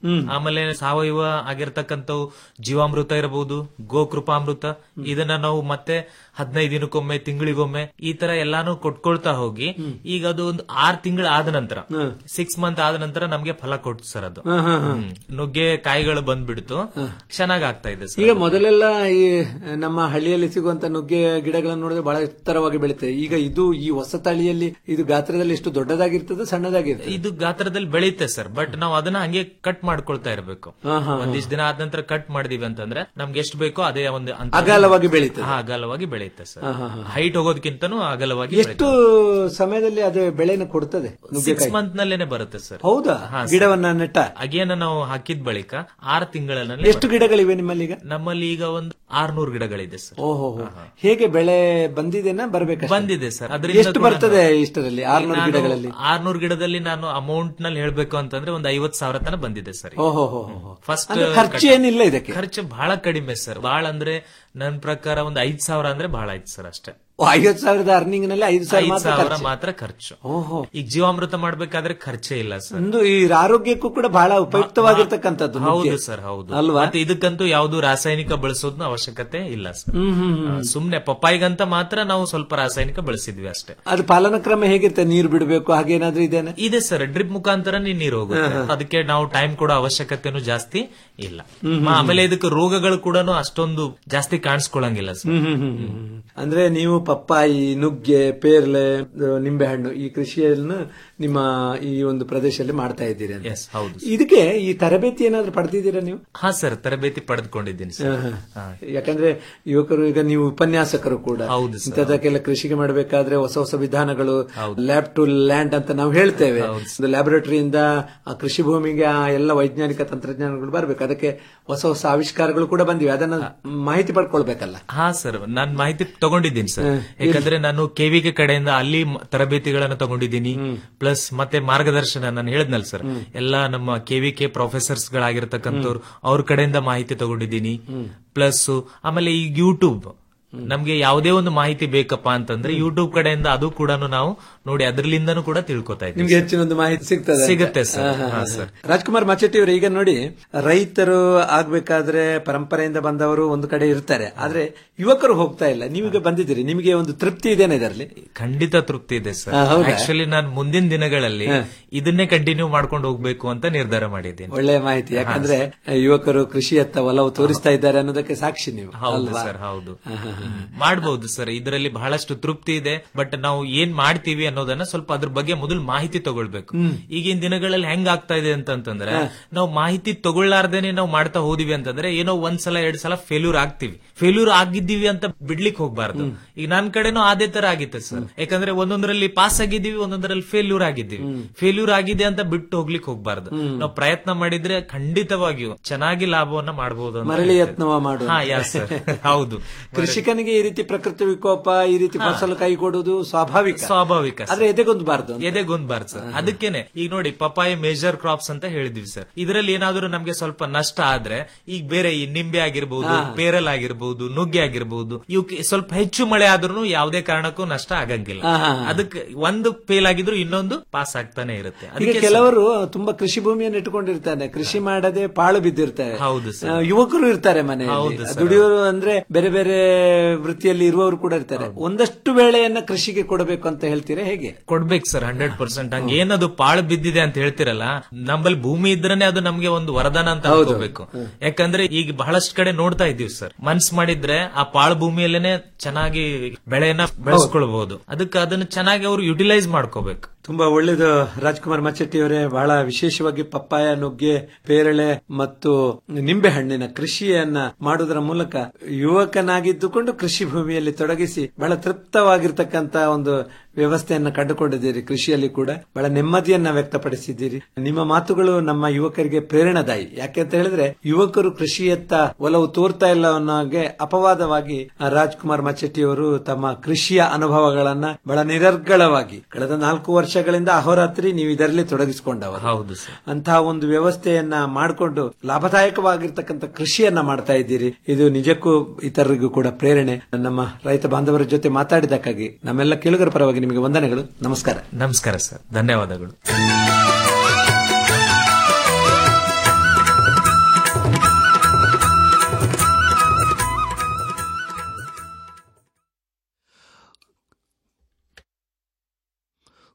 ಆಮೇಲೆ ಸಾವಯವ ಆಗಿರ್ತಕ್ಕಂಥವು ಜೀವಾಮೃತ ಇರಬಹುದು ಗೋಕೃಪಾಮೃತ ಇದನ್ನ ನಾವು ಮತ್ತೆ ಹದಿನೈದು ದಿನಕ್ಕೊಮ್ಮೆ ತಿಂಗಳಿಗೊಮ್ಮೆ ಈ ತರ ಎಲ್ಲಾನು ಕೊಟ್ಕೊಳ್ತಾ ಹೋಗಿ ಈಗ ಅದು ಒಂದು ಆರ್ ತಿಂಗಳು ಆದ ನಂತರ ಸಿಕ್ಸ್ ಮಂತ್ ಆದ ನಂತರ ನಮ್ಗೆ ಫಲ ಕೊಟ್ಟು ಸರ್ ಅದು ಹಾ, ಹಾ, ಹಾ. ಹ್ಮ್. ನುಗ್ಗೆ ಕಾಯಿಗಳು ಬಂದ್ಬಿಡ್ತು ಚೆನ್ನಾಗ್ ಆಗ್ತಾ ಇದೆ ಸರ್ ಈಗ ಮೊದಲೆಲ್ಲ ಈ ನಮ್ಮ ಹಳ್ಳಿಯಲ್ಲಿ ಸಿಗುವಂತ ನುಗ್ಗೆ ಗಿಡಗಳನ್ನು ನೋಡಿದ್ರೆ ಬಹಳ ಎತ್ತರವಾಗಿ ಬೆಳೀತದೆ ಈಗ ಇದು ಈ ಹೊಸ ತಳಿಯಲ್ಲಿ ಇದು ಗಾತ್ರದಲ್ಲಿ ಎಷ್ಟು ದೊಡ್ಡದಾಗಿರ್ತದೆ ಸಣ್ಣದಾಗಿರ್ತದೆ ಇದು ಗಾತ್ರದಲ್ಲಿ ಬೆಳೆಯುತ್ತೆ ಸರ್ ಬಟ್ ನಾವು ಅದನ್ನ ಹಂಗೆ ಕಟ್ ಮಾಡ್ಕೊಳ್ತಾ ಇರಬೇಕು ಹಾ, ಹಾ, ಹಾ. ಒಂದಿಷ್ಟು ದಿನ ಆದ ನಂತರ ಕಟ್ ಮಾಡಿದೀವಿ ಅಂತಂದ್ರೆ ನಮ್ಗೆ ಎಷ್ಟು ಬೇಕೋ ಅದೇ ಒಂದು ಅಂತ- ಅಗಲವಾಗಿ ಬೆಳೀತದೆ. ಹಾ, ಅಗಲವಾಗಿ ಬೆಳೆಯುತ್ತೆ ಸರ್ ಹಾ, ಹಾ, ಹಾ. ಹೈಟ್ ಹೋಗೋದಕ್ಕಿಂತನೂ ಅಗಲವಾಗಿ ಎಷ್ಟು ಸಮಯದಲ್ಲಿ ಅದು ಬೆಳೆನ ಕೊಡ್ತದೆ ಸಿಕ್ಸ್ ನುಗ್ಗೆಕಾಯಿ ಮಂತ್ ನಲ್ಲೇನೆ ಬರುತ್ತೆ ಸರ್ ಹೌದಾ ಗಿಡವನ್ನ ನೆಟ್ಟ ಅಗೇನ ನಾವು ಹಾಕಿದ ಬಳಿಕ ಆರು ತಿಂಗಳಲ್ಲಿ ಎಷ್ಟು ಗಿಡಗಳಿವೆ ನಿಮ್ಮಲ್ಲಿ ಈಗ ನಮ್ಮಲ್ಲಿ ಈಗ ಒಂದು ಆರ್ನೂರು ಗಿಡಗಳಿದೆ ಸರ್ ಓಹೋ ಹೇಗೆ ಬೆಳೆ ಬಂದಿದೆನಾ ಬರ್ಬೇಕು ಬಂದಿದೆ ಸರ್ ಎಷ್ಟು ಬರ್ತದೆ ಇಷ್ಟರಲ್ಲಿ ಆರ್ನೂರು ಗಿಡಗಳಲ್ಲಿ ಆರ್ನೂರು ಗಿಡದಲ್ಲಿ ನಾನು ಅಮೌಂಟ್ ನಲ್ಲಿ ಹೇಳ್ಬೇಕು ಅಂತಂದ್ರೆ ಒಂದು ಐವತ್ ಸಾವಿರ ತನ ಬಂದಿದೆ ಸರ್ ಓಹೋ ಹೋ ಫಸ್ಟ್ ಅಂದ್ರೆ ಖರ್ಚು ಏನಿಲ್ಲ ಇದಕ್ಕೆ ಖರ್ಚು ಬಹಳ ಕಡಿಮೆ ಸರ್ ಬಹಳ ಅಂದ್ರೆ ನನ್ನ ಪ್ರಕಾರ ಒಂದು ಐದ್ ಸಾವಿರ ಅಂದ್ರೆ ಬಹಳ ಆಯ್ತು ಸರ್ ಅಷ್ಟೇ ಓ, ಐವತ್ತು ಸಾವಿರದ ಅರ್ನಿಂಗ್ ನಲ್ಲಿ ಐದು ಸಾವಿರ ಐದ್ ಮಾತ್ರ ಸಾವಿರ ಖರ್ಚು. ಮಾತ್ರ ಖರ್ಚು ಓಹೋ ಈಗ ಜೀವಾಮೃತ ಮಾಡ್ಬೇಕಾದ್ರೆ ಖರ್ಚೇ ಇಲ್ಲ ಸರ್ ಒಂದು ಈ ಆರೋಗ್ಯಕ್ಕೂ ಕೂಡ ಬಹಳ ಉಪಯುಕ್ತವಾಗಿರ್ತಕ್ಕಂಥದ್ದು ಹೌದು ನುಗ್ಗೆ. ಸರ್ ಹೌದು ಅಲ್ವಾ ಮತ್ತೆ ಇದಕ್ಕಂತೂ ಯಾವ್ದು ರಾಸಾಯನಿಕ ಬಳಸೋದ್ನ ಅವಶ್ಯಕತೆ ಇಲ್ಲ ಸರ್ ಹ್ಮ್, ಹ್ಮ್, ಹ್ಮ್. ಆ, ಸುಮ್ನೆ ಪಪ್ಪಾಯಿಗಂತ ಮಾತ್ರ ನಾವು ಸ್ವಲ್ಪ ರಾಸಾಯನಿಕ ಬಳಸಿದ್ವಿ ಅಷ್ಟೇ ಅದು ಪಾಲನ ಕ್ರಮ ಹೇಗಿರುತ್ತೆ ನೀರು ಬಿಡಬೇಕು ಹಾಗೇನಾದ್ರೂ ಇದೇನೆ ಇದೆ ಸರ್ ಡ್ರಿಪ್ ಮುಖಾಂತರ ನೀರು ಹೋಗುತ್ತೆ ಅದಕ್ಕೆ ನಾವು ಟೈಮ್ ಕೊಡೋ ಅವಶ್ಯಕತೆನೂ ಜಾಸ್ತಿ ಇಲ್ಲ ಮ- ಆಮೇಲೆ ಇದಕ್ಕೆ ರೋಗಗಳು ಕೂಡ ಅಷ್ಟೊಂದು ಜಾಸ್ತಿ ಕಾಣಿಸ್ಕೊಳಂಗಿಲ್ಲ ಸರ್ ಹ್ಮ್, ಹ್ಮ್, ಹ್ಮ್, ಹ್ಮ್. ಅಂದ್ರೆ ನೀವು ಪಪ್ಪಾಯಿ ನುಗ್ಗೆ ಪೇರ್ಲೆ ಅದು ನಿಂಬೆಹಣ್ಣು ಈ ಕೃಷಿಯನ್ನು ನಿಮ್ಮ ಈ ಒಂದು ಪ್ರದೇಶದಲ್ಲಿ ಮಾಡ್ತಾ ಇದ್ದೀರಿ ಅಂತ ಎಸ್ ಹೌದು ಇದಕ್ಕೆ ಈ ತರಬೇತಿ ಏನಾದ್ರೂ ಪಡೆದಿದ್ದೀರಾ ನೀವು ಹಾ ಸರ್ ತರಬೇತಿ ಪಡೆದುಕೊಂಡಿದ್ದೀನಿ ಸರ್ ಹಾ, ಹಾ. ಯಾಕಂದ್ರೆ ಯುವಕರು ಈಗ ನೀವು ಉಪನ್ಯಾಸಕರು ಕೂಡ ಹೌದು ಸರ್. ಇಂಥದಕ್ಕೆಲ್ಲ ಕೃಷಿಗೆ ಮಾಡಬೇಕಾದ್ರೆ ಹೊಸ ಹೊಸ ವಿಧಾನಗಳು ಲ್ಯಾಬ್ ಟು ಲ್ಯಾಂಡ್ ಅಂತ ನಾವು ಹೇಳ್ತೇವೆ ಒಂದು ಲ್ಯಾಬೊರೇಟರಿಯಿಂದ ಆ ಕೃಷಿ ಭೂಮಿಗೆ ಆ ಎಲ್ಲ ವೈಜ್ಞಾನಿಕ ತಂತ್ರಜ್ಞಾನಗಳು ಬರಬೇಕು ಅದಕ್ಕೆ ಹೊಸ ಹೊಸ ಆವಿಷ್ಕಾರಗಳು ಕೂಡ ಬಂದಿವೆ ಅದನ್ನ ಮಾಹಿತಿ ಪಡ್ಕೊಳ್ಬೇಕಲ್ಲ ಹಾ ಸರ್ ನಾನ್ ಮಾಹಿತಿ ತಗೊಂಡಿದ್ದೀನಿ ಸರ್ ಯಾಕಂದ್ರೆ ನಾನು ಕೆವಿಕೆ ಕಡೆಯಿಂದ ಅಲ್ಲಿ ಮ- ತರಬೇತಿಗಳನ್ನ ತಗೊಂಡಿದ್ದೀನಿ ಪ್ಲಸ್ ಮತ್ತೆ ಮಾರ್ಗದರ್ಶನ ನಾನು ಹೇಳಿದ್ನಲ್ಲ ಸರ್ ಎಲ್ಲ ನಮ್ಮ ಕೆವಿಕೆ ಪ್ರೊಫೆಸರ್ಸ್ ಗಳಾಗಿರ್ತಕ್ಕಂಥವ್ರು ಅವ್ರ ಕಡೆಯಿಂದ ಮಾಹಿತಿ ತಗೊಂಡಿದ್ದೀನಿ ಪ್ಲಸ್ ಆಮೇಲೆ ಈ ಯೂಟ್ಯೂಬ್ ನಮ್ಗೆ ಯಾವುದೇ ಒಂದು ಮಾಹಿತಿ ಬೇಕಪ್ಪ ಅಂತಂದ್ರೆ ಯೂಟ್ಯೂಬ್ ಕಡೆಯಿಂದ ಅದು ಕೂಡ ನಾವು ನೋಡಿ ಅದ್ರಲಿಂದನೂ ಕೂಡ ತಿಳ್ಕೊತಾ ಇದ್ದೀವಿ ನಿಮ್ಗೆ ಹೆಚ್ಚಿನ ಒಂದು ಮಾಹಿತಿ ಸಿಗ್ತದೆ ಸಿಗುತ್ತೆ ಸರ್. ಹಾ, ಹಾ, ಹಾ, ಹಾ. ಸರ್. ರಾಜ್ಕುಮಾರ್ ಮಚೆಟ್ಟಿ ಅವರು ಈಗ ನೋಡಿ ರೈತರು ಆಗ್ಬೇಕಾದ್ರೆ ಪರಂಪರೆಯಿಂದ ಬಂದವರು ಒಂದು ಕಡೆ ಇರ್ತಾರೆ ಆದ್ರೆ ಯುವಕರು ಹೋಗ್ತಾ ಇಲ್ಲ ನೀವೀಗ ಬಂದಿದ್ದೀರಿ ನಿಮಗೆ ಒಂದು ತೃಪ್ತಿ ಇದೆನಾ ಇದರಲ್ಲಿ ಖಂಡಿತ ತೃಪ್ತಿ ಇದೆ ಸರ್ ಹಾ, ಹೌದಾ? ಆಕ್ಚುಲಿ ನಾನು ಮುಂದಿನ ದಿನಗಳಲ್ಲಿ ಹಾ. ಇದನ್ನೇ ಕಂಟಿನ್ಯೂ ಮಾಡ್ಕೊಂಡು ಹೋಗ್ಬೇಕು ಅಂತ ನಿರ್ಧಾರ ಮಾಡಿದ್ದೀನಿ ಒಳ್ಳೆಯ ಮಾಹಿತಿ ಯಾಕಂದ್ರೆ ಯುವಕರು ಕೃಷಿಯತ್ತ ಒಲವು ತೋರಿಸ್ತಾ ಇದ್ದಾರೆ ಅನ್ನೋದಕ್ಕೆ ಸಾಕ್ಷಿ ನೀವು ಹೌದು ಅಲ್ವಾ? ಸರ್ ಹೌದು ಹ್ಮ್. ಮಾಡ್ಬೋದು ಸರ್ ಇದರಲ್ಲಿ ಬಹಳಷ್ಟು ತೃಪ್ತಿ ಇದೆ ಬಟ್ ನಾವು ಏನ್ ಮಾಡ್ತೀವಿ ಅನ್ನೋದನ್ನ ಸ್ವಲ್ಪ ಅದ್ರ ಬಗ್ಗೆ ಮೊದಲು ಮಾಹಿತಿ ತಗೊಳ್ಬೇಕು ಈಗಿನ ದಿನಗಳಲ್ಲಿ ಹೆಂಗ್ ಆಗ್ತಾ ಇದೆ ಅಂತಂತಂದ್ರೆ ನಾವು ಮಾಹಿತಿ ತಗೊಳ್ಳಾರ್ದೇನೆ ನಾವು ಮಾಡ್ತಾ ಹೋದಿವಿ ಅಂತಂದ್ರೆ ಏನೋ ಒಂದ್ ಸಲ ಎರಡ್ ಸಲ ಫೇಲ್ಯೂರ್ ಆಗ್ತೀವಿ ಫೇಲ್ಯೂರ್ ಆಗಿದ್ದೀವಿ ಅಂತ ಬಿಡ್ಲಿಕ್ಕೆ ಹೋಗ್ಬಾರ್ದು ಈಗ ನನ್ ಕಡೆನೂ ಅದೇ ತರ ಆಗಿತ್ತು ಸರ್ ಯಾಕಂದ್ರೆ ಒಂದೊಂದರಲ್ಲಿ ಪಾಸ್ ಆಗಿದ್ದೀವಿ ಒಂದೊಂದರಲ್ಲಿ ಫೇಲ್ಯೂರ್ ಆಗಿದ್ದೀವಿ ಫೇಲ್ಯೂರ್ ಆಗಿದೆ ಅಂತ ಬಿಟ್ಟು ಹೋಗ್ಲಿಕ್ಕೆ ಹೋಗ್ಬಾರ್ದು ನಾವು ಪ್ರಯತ್ನ ಮಾಡಿದ್ರೆ ಖಂಡಿತವಾಗಿಯೂ ಚೆನ್ನಾಗಿ ಲಾಭವನ್ನ ಮಾಡಬಹುದು ಅಂತ ಮರಳಿ ಹೇಳ್ತೇನೆ. ಯತ್ನವ ಮಾಡು ಹಾ ಯಸ್ ಸರ್ ಹೌದು ಕೃಷಿಕನಿಗೆ ಈ ರೀತಿ ಪ್ರಕೃತಿ ವಿಕೋಪ ಈ ರೀತಿ ಫಸಲು ಕೈಗೊಡುವುದು ಸ್ವಾಭಾವಿಕ ಸ್ವಾಭಾವಿಕ ಸರ್. ಆದ್ರೆ ಎದೆಗೊಂದಬಾರ್ದು ಎದೆಗೊಂದ್ಬಾರ್ದು ಸರ್ ಅದಕ್ಕೇನೆ ಈಗ ನೋಡಿ ಪಪಾಯ ಮೇಜರ್ ಕ್ರಾಪ್ಸ್ ಅಂತ ಹೇಳಿದ್ವಿ ಸರ್ ಇದರಲ್ಲಿ ಏನಾದ್ರೂ ನಮ್ಗೆ ಸ್ವಲ್ಪ ನಷ್ಟ ಆದ್ರೆ ಈಗ ಬೇರೆ ಈ ನಿಂಬೆ ಆಗಿರ್ಬಹುದು ಪೇರಲ್ ಆಗಿರ್ಬಹುದು ನುಗ್ಗೆ ಆಗಿರ್ಬಹುದು ಇವಕ್ಕೆ ಸ್ವಲ್ಪ ಹೆಚ್ಚು ಮಳೆ ಆದ್ರೂ ಯಾವುದೇ ಕಾರಣಕ್ಕೂ ನಷ್ಟ ಆಗಂಗಿಲ್ಲ ಹಾ, ಹಾ, ಹಾ. ಅದಕ್ಕೆ ಒಂದು ಫೇಲ್ ಆಗಿದ್ರು ಇನ್ನೊಂದು ಪಾಸ್ ಆಗ್ತಾನೆ ಇರುತ್ತೆ ಈಗ ಅದಕ್ಕೆ ಕೆಲವರು ತುಂಬಾ ಕೃಷಿ ಭೂಮಿಯನ್ನು ಇಟ್ಟುಕೊಂಡಿರ್ತಾರೆ ಕೃಷಿ ಮಾಡದೆ ಪಾಳು ಬಿದ್ದಿರ್ತಾರೆ ಹೌದು ಸರ್. ಆ, ಯುವಕರು ಇರ್ತಾರೆ ಮನೆಯಲ್ಲಿ ಹೌದು ಸರ್. ದುಡಿಯೋರು ಅಂದ್ರೆ ಬೇರೆ ಬೇರೆ ವೃತ್ತಿಯಲ್ಲಿ ಇರುವವರು ಕೂಡ ಇರ್ತಾರೆ ಒಂದಷ್ಟು ವೇಳೆಯನ್ನ ಕೃಷಿಗೆ ಕೊಡಬೇಕು ಅಂತ ಹೇಳ್ತೀರಾ ಹೇಗೆ ಕೊಡ್ಬೇಕು ಸರ್ ಹಂಡ್ರೆಡ್ ಪರ್ಸೆಂಟ್ ಹಂಗ ಏನದು ಪಾಳು ಬಿದ್ದಿದೆ ಅಂತ ಹೇಳ್ತಿರಲ್ಲ ನಮ್ಮಲ್ಲಿ ಭೂಮಿ ಇದ್ರೇನೆ ಅದು ನಮ್ಗೆ ಒಂದು ವರದಾನ ಅಂತ ಅನ್ಕೋಬೇಕು ಯಾಕಂದ್ರೆ ಈಗ ಬಹಳಷ್ಟು ಕಡೆ ನೋಡ್ತಾ ಇದ್ದೀವಿ ಸರ್ ಮನ್ಸ್ ಮಾಡಿದ್ರೆ ಆ ಪಾಳು ಭೂಮಿಯಲ್ಲೇನೆ ಚೆನ್ನಾಗಿ ಬೆಳೆಯನ್ನ ಬೆಳೆಸ್ಕೊಳ್ಬಹುದು ಅದಕ್ಕೆ ಅದನ್ನ ಚೆನ್ನಾಗಿ ಅವರು ಯುಟಿಲೈಸ್ ಮಾಡ್ಕೋಬೇಕು ತುಂಬಾ ಒಳ್ಳೇದು ರಾಜ್ಕುಮಾರ್ ಮಚ್ಚಟ್ಟಿ ಅವರೇ ಬಹಳ ವಿಶೇಷವಾಗಿ ಪಪ್ಪಾಯ ನುಗ್ಗೆ ಪೇರಳೆ ಮತ್ತು ನಿಂಬೆ ಹಣ್ಣಿನ ಕೃಷಿಯನ್ನ ಮಾಡುವುದರ ಮೂಲಕ ಯುವಕನಾಗಿದ್ದುಕೊಂಡು ಕೃಷಿ ಭೂಮಿಯಲ್ಲಿ ತೊಡಗಿಸಿ ಬಹಳ ತೃಪ್ತವಾಗಿರ್ತಕ್ಕಂತ ಒಂದು ವ್ಯವಸ್ಥೆಯನ್ನ ಕಂಡುಕೊಂಡಿದ್ದೀರಿ ಕೃಷಿಯಲ್ಲಿ ಕೂಡ ಬಹಳ ನೆಮ್ಮದಿಯನ್ನ ವ್ಯಕ್ತಪಡಿಸಿದ್ದೀರಿ ನಿಮ್ಮ ಮಾತುಗಳು ನಮ್ಮ ಯುವಕರಿಗೆ ಪ್ರೇರಣಾದಾಯಿ ಯಾಕೆಂತ ಹೇಳಿದ್ರೆ ಯುವಕರು ಕೃಷಿಯತ್ತ ಒಲವು ತೋರ್ತಾ ಇಲ್ಲ ಅನ್ನೋ ಹಾಗೆ ಅಪವಾದವಾಗಿ ಆ, ರಾಜ್ಕುಮಾರ್ ಮಚ್ಚಟ್ಟಿ ಅವರು ತಮ್ಮ ಕೃಷಿಯ ಅನುಭವಗಳನ್ನ ಬಹಳ ನಿರರ್ಗಳವಾಗಿ ಕಳೆದ ನಾಲ್ಕು ವರ್ಷಗಳಿಂದ ಅಹೋರಾತ್ರಿ ನೀವು ಇದರಲ್ಲಿ ತೊಡಗಿಸಿಕೊಂಡವರು ಹೌದು ಸರ್ ಅಂತಹ ಒಂದು ವ್ಯವಸ್ಥೆಯನ್ನ ಮಾಡಿಕೊಂಡು ಲಾಭದಾಯಕವಾಗಿರ್ತಕ್ಕಂಥ ಕೃಷಿಯನ್ನ ಮಾಡ್ತಾ ಇದ್ದೀರಿ ಇದು ನಿಜಕ್ಕೂ ಇತರರಿಗೂ ಕೂಡ ಪ್ರೇರಣೆ ನಮ್ಮ ರೈತ ಬಾಂಧವರ ಜೊತೆ ಮಾತಾಡಿದಕ್ಕಾಗಿ ನಮ್ಮೆಲ್ಲ ಕೇಳುಗರ ಪರವಾಗಿ ನಿಮಗೆ ವಂದನೆಗಳು ನಮಸ್ಕಾರ ನಮಸ್ಕಾರ ಸರ್ ಧನ್ಯವಾದಗಳು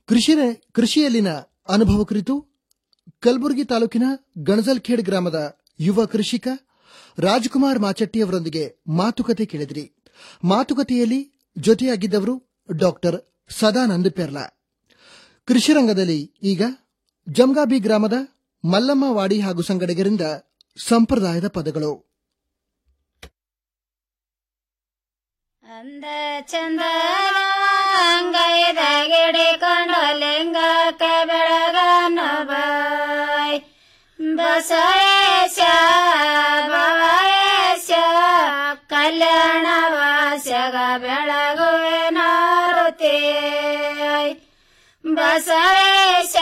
ಕೃಷಿ ಕೃಷಿಯಲ್ಲಿನ ಅನುಭವ ಕುರಿತು ಕಲಬುರಗಿ ತಾಲೂಕಿನ ಗಣಜಲ್ಖೇಡ್ ಗ್ರಾಮದ ಯುವ ಕೃಷಿಕ ರಾಜ್ಕುಮಾರ್ ಮಾಚಟ್ಟಿ ಅವರೊಂದಿಗೆ ಮಾತುಕತೆ ಕೇಳಿದ್ರಿ ಮಾತುಕತೆಯಲ್ಲಿ ಜೊತೆಯಾಗಿದ್ದವರು ಡಾಕ್ಟರ್ ಸದಾನಂದ ಪೆರ್ಲಾ ಕೃಷಿ ರಂಗದಲ್ಲಿ ಈಗ ಜಮ್ಗಾಬಿ ಗ್ರಾಮದ ಮಲ್ಲಮ್ಮ ವಾಡಿ ಹಾಗೂ ಸಂಗಡಿಗರಿಂದ ಸಂಪ್ರದಾಯದ ಪದಗಳು ಅಂದ ಚಂದ ಅಂಗೈದ ಗಿಡಿಕೊಂಡು ಲಿಂಗಕ್ಕೆ ಬೆಳಗನ ಬಾಯ್ ಬಸವೇಶ ಭವೇಶ ಕಲ್ಯಾಣ ವಾಸ್ಯಗ ಬೆಳಗುವೆ ನಾರುತಿ ಬಸವೇಶ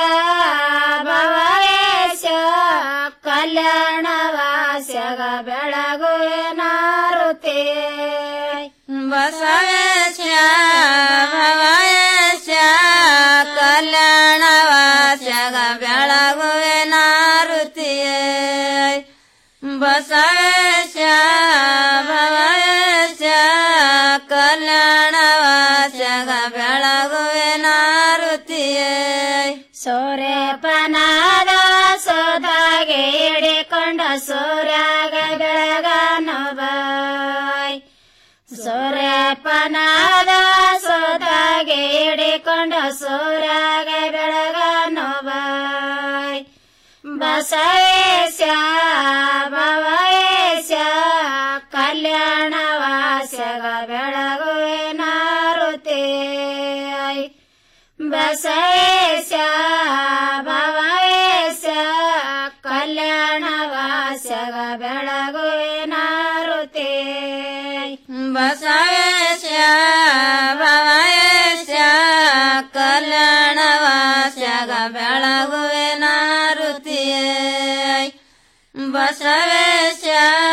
ಭವೇಶ ಕಲ್ಯಾಣ ವಾಸ್ಯಗ ಬೆಳಗುವೆ ನಾರುತಿ ಬಸವೇಶ ಭವೇಶ ಕಲ್ಯಾಣ ವಾಸ್ಯಗ ಬೆಳಗುವೆ ನಾರುತಿಯ ಬಸವೇಶ ಭವೇಶ ಕಲ್ಯಾಣ ವಾಸ್ಯಗ ಬೆಳಗುವೆ ನಾರುತಿಯ ಸೂರ್ಯಪನಾದ ಸೋದಾಗೆ ಹಿಡಿಕೊಂಡ ಸೂರ್ಯಾಗ ಬೆಳಗನು ಬಾಯ್ ಸೂರ್ಯಪನಾದ ಸೋದಾಗೆ ಹಿಡಿಕೊಂಡ ಸೂರ್ಯಾಗ ಬೆಳಗನು ಬಾಯ್ ಬಸವೇಶ ಭವೇಶ ಕಲ್ಯಾಣ ವಾಸ್ಯಗ ಬೆಳಗುವೆ ನಾರುತಿ ಬಸವೇಶ ಭವೇಶ ಕಲ್ಯಾಣ ವಾಸ್ಯಗ ಬೆಳಗುವೆ ನಾರುತಿ ಬಸವೇಶ ಭವೇಶ ಕಲ್ಯಾಣ ವಾಸ್ಯಗ ಬೆಳಗುವೆ ನಾರುತಿ ಬಸವೇಶ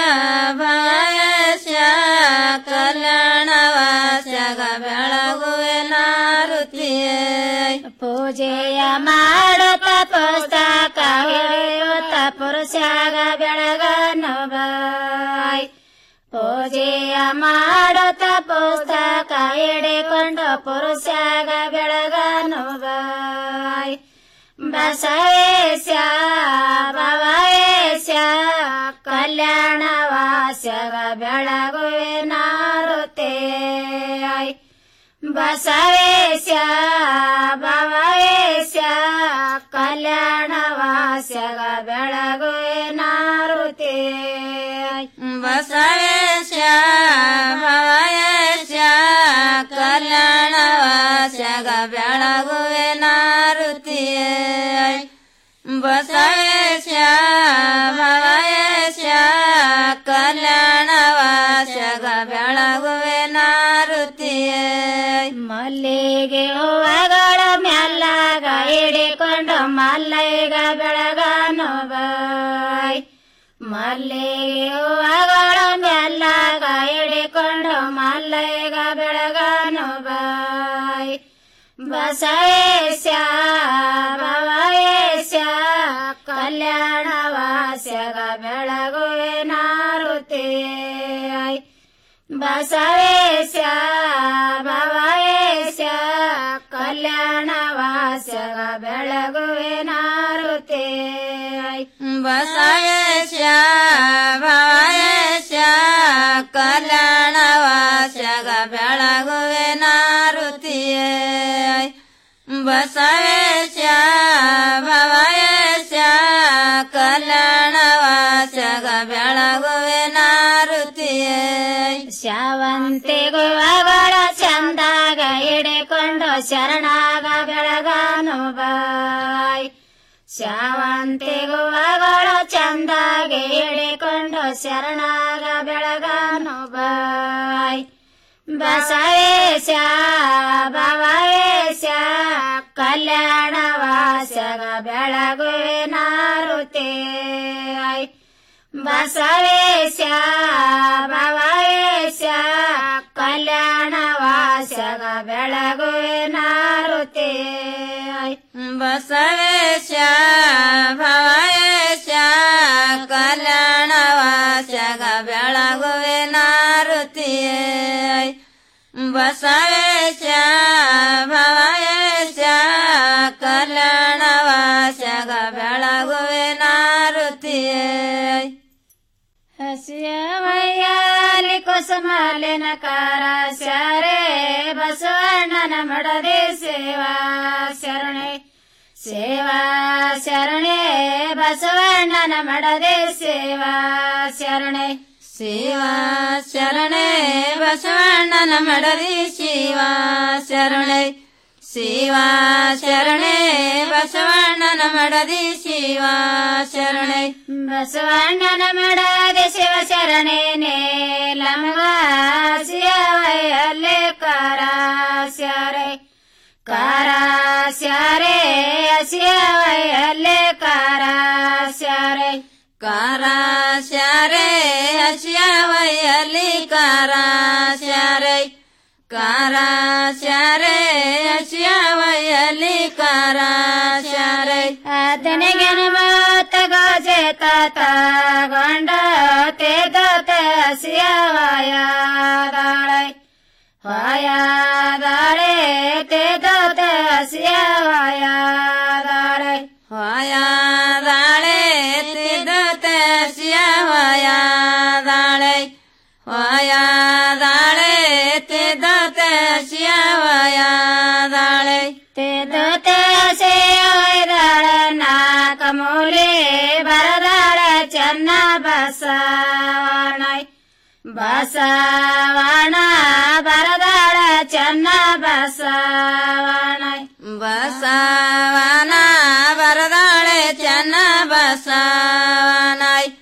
ಭವೇಶ ಕಲ್ಯಾಣ ವಾಸ್ಯಗ ಬೆಳಗುವೆ ನಾರುತಿ ಪೂಜೆಯ ಮಾಡುತ್ತ ಪುಸ್ತಕ ಹಿಡಿಯುತ್ತ ಪುರುಷಾಗ ಬೆಳಗನು ಬಾಯ್ ಪೂಜೆಯ ಮಾಡುತ್ತ ಪುಸ್ತಕ ಹಿಡಿಕೊಂಡು ಪುರುಷಾಗ ಬೆಳಗನು ಬಾಯ್ ಬಸವೇಶ ಭವೇಶ ಕಲ್ಯಾಣ ವಾಸ್ಯಗ ಬೆಳಗುವೆ ನಾರುತೆ ಬಸವೇಶ ಭವೇಶ ಕಲ್ಯಾಣ ವಾಸ್ಯಗ ಬೆಳಗುವೆ ನಾರುತೆ ಬಸವೇಶ ಭವೇಶ ಕಲ್ಯಾಣ ವಾಸ್ಯಗ ಬೆಳಗುವೆ ನಾರುತಿಯ ಬಸವೇಶ ಭವೇಶ ಕಲ್ಯಾಣ ವಾಸ್ಯಗ ಬೆಳಗುವೆ ನಾರುತಿಯ ಮಲ್ಲಿಗೆ ಹೂವಗಳ ಮ್ಯಾಲಾಗ ಹಿಡಿಕೊಂಡು ಮಲ್ಲೈಗ ಬೆಳಗನು ಬಾಯ್ ಮಲ್ಲಿಗೆ ಹೂವಗಳ ಮ್ಯಾಲಾಗ ಹಿಡಿಕೊಂಡು ಮಲ್ಲೈಗ ಬೆಳಗನು ಬಾಯ್ ಬಸವೇಶ ಭವೇಶ ಕಲ್ಯಾಣ ವಾಸ್ಯಗ ಬೆಳಗುವೆ ನಾರುತಿ ಬಸವೇಶ ಭವೇಶ ಕಲ್ಯಾಣ ವಾಸ್ಯಗ ಬೆಳಗುವೆ ನಾರುತಿ ಬಸವೇಶ ಭವೇಶ ಕಲ್ಯಾಣ ವಾಸ್ಯಗ ಬೆಳಗುವೆ ನಾರುತಿಯ ಬಸವೇಶ ಭವೇಶ ಕಲ್ಯಾಣ ವಾಸ್ಯಗ ಬೆಳಗುವೆ ನಾರುತಿಯ ಶಾವಂತಿ ಗುವಗಳ ಚಂದಾಗ ಹಿಡಿಕೊಂಡು ಶರಣಾಗ ಬೆಳಗಾನು ಬಾಯ್ ಶಾವಂತಿ ಗುವಗಳ ಚಂದಾಗೆ ಹಿಡಿಕೊಂಡು ಶರಣಾಗ ಬೆಳಗಾನು ಬಾಯ್ ಬಸವೇಶ ಭವೇಶ ಕಲ್ಯಾಣ ವಾಸ್ಯಗ ಬೆಳಗುವೆ ನಾರುತೆ ಬಸವೇಶ ಭವೇಶ ಕಲ್ಯಾಣ ವಾಸ್ಯಗ ಬೆಳಗುವೆ ನಾರುತೆ ಬಸವೇಶ ಭವೇಶ ಕಲ್ಯಾಣ ವಾಸ್ಯಗ ಬೆಳಗುವೆ ನಾರುತಿಯ ಬಸವೇಶ ಭವೇಶ ಹಸಿಯವಯ್ಯಾಲಿ ಕುಸುಮಾಲಿನ ಕಾರ ಸ್ಯಾರೆ ಬಸವಣ್ಣನ ಮಡದಿ ಸೇವಾ ಶರಣೆ ಸೇವಾ ಶರಣೆ ಬಸವಣ್ಣನ ಮಡದಿ ಸೇವಾ ಶರಣೆ ಸೇವಾ ಶರಣೆ ಬಸವಣ್ಣನ ಮಡದಿ ಶಿವಾ ಶರಣೆ ಶಿವಾ ಶರಣೆ ಬಸವಣ್ಣನ ಮಡದಿ ಶಿವಾ ಶರಣೆ ಬಸವಣ್ಣನ ಮಡದಿ ಶಿವ ಶರಣೆ ಲಮಗ ಶಿವಯ್ಯಲ್ಲೇ ಕಾರ ಸ್ಯಾರೆ ಕಾರ ಸ್ಯಾರೆ ಶಿವಯ್ಯಲ್ಲೇ ಕಾರ ಸ್ಯಾರೆ ಕಾರ ಸ್ಯಾರೆ ಶಿವಯ್ಯಲ್ಲಿ ಕಾರ ಸ್ಯಾರೆ ಕಾರ ಸ್ಯಾರೆ ಶಿವಯ್ಯಲ್ಲಿ ಕಾರ ಸ್ಯಾರೆ ಅದನಿಗೆನ ಮಾತ ಗಾಜೆ ತಾತ ಗೊಂಡ ತೇದೋತ ಶಿವಯ ದಾಳೆ ವಾಯ ದಾಳೆ ತೇದೋತ ಶಿವಯ ದಾಳೆ ವಾಯ ದಾಳೆ ತೇದೋತ ಶಿವಯ ದಾಳೆ ವಾಯ ದಾಳೆ ತೇದೋತ ಶಿವಯ ದಾಳೆ ತೇದೋತ ಶಿವಯ ದಾಳೆ ನಾಕ ಮೂಲೆ ಬರದಾಳ ಚೆನ್ನ ಬಸವಣೈ ಬಸವಣ ಬರದಾಳ ಚೆನ್ನ ಬಸವಣೈ ಬಸವನ ಬರದಾಳೆ ಚೆನ್ನ ಬಸವನೈ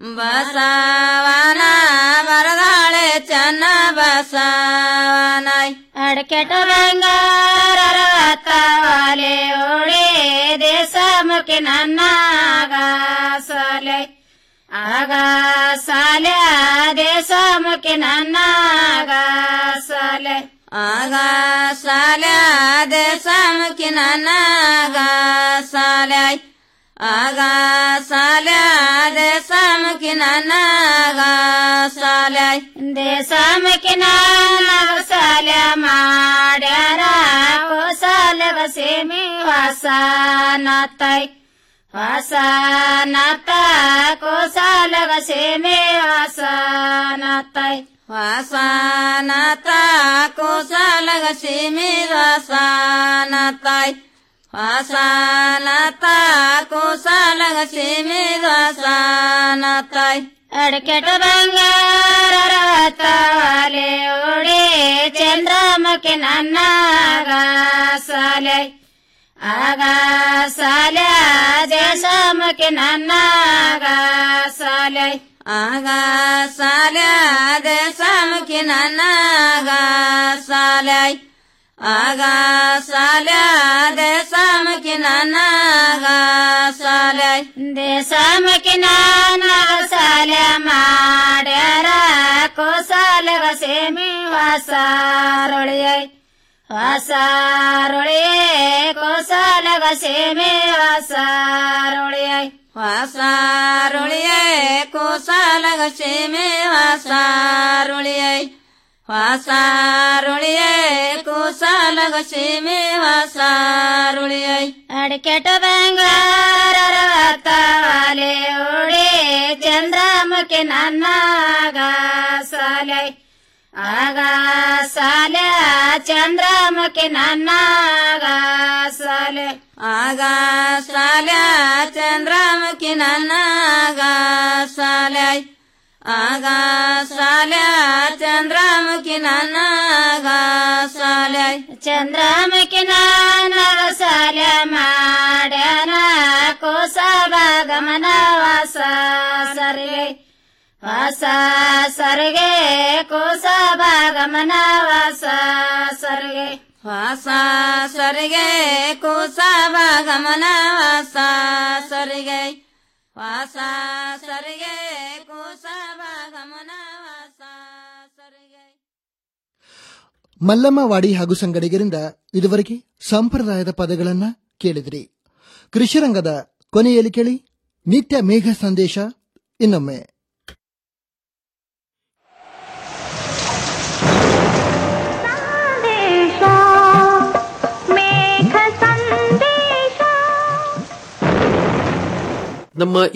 ಬಸವನ ಬರದಾಳೆ ಚೆನ್ನ ಬಸವನೈ ಅಡಕೆಟ ಬಂಗಾರವಾಲೆ ಓಳೆ ದೇಶಮುಖಿ ನನ್ನ ಸಲೆ ಆಗ ಸಾಲೆ ದೇಶಮುಖಿ ನನ್ನ ಸಾಲೆ ಆಗ ಸಾಲೆ ದೇಶಮುಖಿ ನನ್ನ ಸಾಲೆ ಆಗ ಸಾಲೆ ದೇಶಮುಖಿ ನನ್ನ ಸಾಲೆ ದೇಶಮುಖಿ ನನ್ನ ಸಾಲೆ ಮಾಡ್ಯಾರ ಕೋಸಾಲಗ ಸೇಮಿ ವಾಸನತೈ ವಾಸನತ ಕೋಸಾಲಗ ಸೇಮೆ ವಾಸನತೈ ವಾಸನತ ಕೋಸಾಲಗ ಸೇಮೆ ವಾಸನತೈ ವಾಸನತ ಕೋಸಾಲಗ ಸೇಮೆ ವಾಸನತೈ ಅಡಕೆಟ ಬಂಗಾರವಾಲೆ ಓಡೆ ಚಂದ್ರಮುಖಿ ನನ್ನ ಸಾಲೆ ಆಗ ಸಾಲೆ ದೇಶಮುಖಿ ನನ್ನ ಸಾಲೆ ಆಗ ಸಾಲೆ ದೇಶಮುಖಿ ನನ್ನ ಸಾಲೆ ಆಗ ಸಾಲೆ ದೇಶಮುಖಿ ನನ್ನ ಸಾಲೆ ದೇಶಮುಖಿ ನನ್ನ ಸಾಲೆ ಮಾಡ್ಯಾರ ಕೋಸಾಲಗ ಸೇಮಿ ವಾಸಾರೊಳಿಯೈ ವಾಸಾರೊಳಿಯೇ ಕೋಸಾಲಗ ಸೇಮೆ ವಾಸಾರೊಳಿಯೈ ವಾಸಾರೊಳಿಯೇ ಕೋಸಾಲಗ ಸೇಮೆ ವಾಸಾರೊಳಿಯೈ ವಾಸಾರೊಳಿಯೇ ಕೋಸಾಲಗ ಸೇಮೆ ವಾಸಾರೊಳಿಯೈ ಅಡಿಕೆಟ ಬಂಗಾರವಾಲೆ ಓಡೆ ಚಂದ್ರಮುಖಿ ನನ್ನ ಸಾಲೆ ಆಗ ಸಾಲೆ ಚಂದ್ರಮುಖಿ ನನ್ನ ಸಾಲೆ ಆಗ ಸಾಲೆ ಚಂದ್ರಮುಖಿ ನನ್ನ ಸಾಲೆ ಆಗ ಸಾಲೆ ಚಂದ್ರಮುಖಿ ನನ್ನ ಸಾಲೆ ಚಂದ್ರಮುಖಿ ನನ್ನ ಸಾಲೆ ಮಾಡ್ಯಾನ ಕೋಸ ಗಮನ ವಾಸ ಸರಿವೆ ವಾಸ ಸರ್ಗೆ ಕೋಸ ಗಮನ ವಾಸ ಸರ್ಗೆ ವಾಸ ಸರ್ಗೆ ಕೋಸ ಗಮನ ವಾಸ ಸರ್ಗೆ ವಾಸ ಸರ್ಗೆ ಕೋಸ ಗಮನ ವಾಸ ಸರ್ಗೆ ಮಲ್ಲಮ್ಮವಾಡಿ ಹಾಗೂ ಸಂಗಡಿಗರಿಂದ ಇದುವರೆಗೆ ಸಂಪ್ರದಾಯದ ಪದಗಳನ್ನ ಕೇಳಿದ್ರಿ ಕೃಷಿರಂಗದ ಕೊನೆಯಲ್ಲಿ ಕೇಳಿ ನಿತ್ಯ ಮೇಘ ಸಂದೇಶ ಇನ್ನೊಮ್ಮೆ ನಮ್ಮ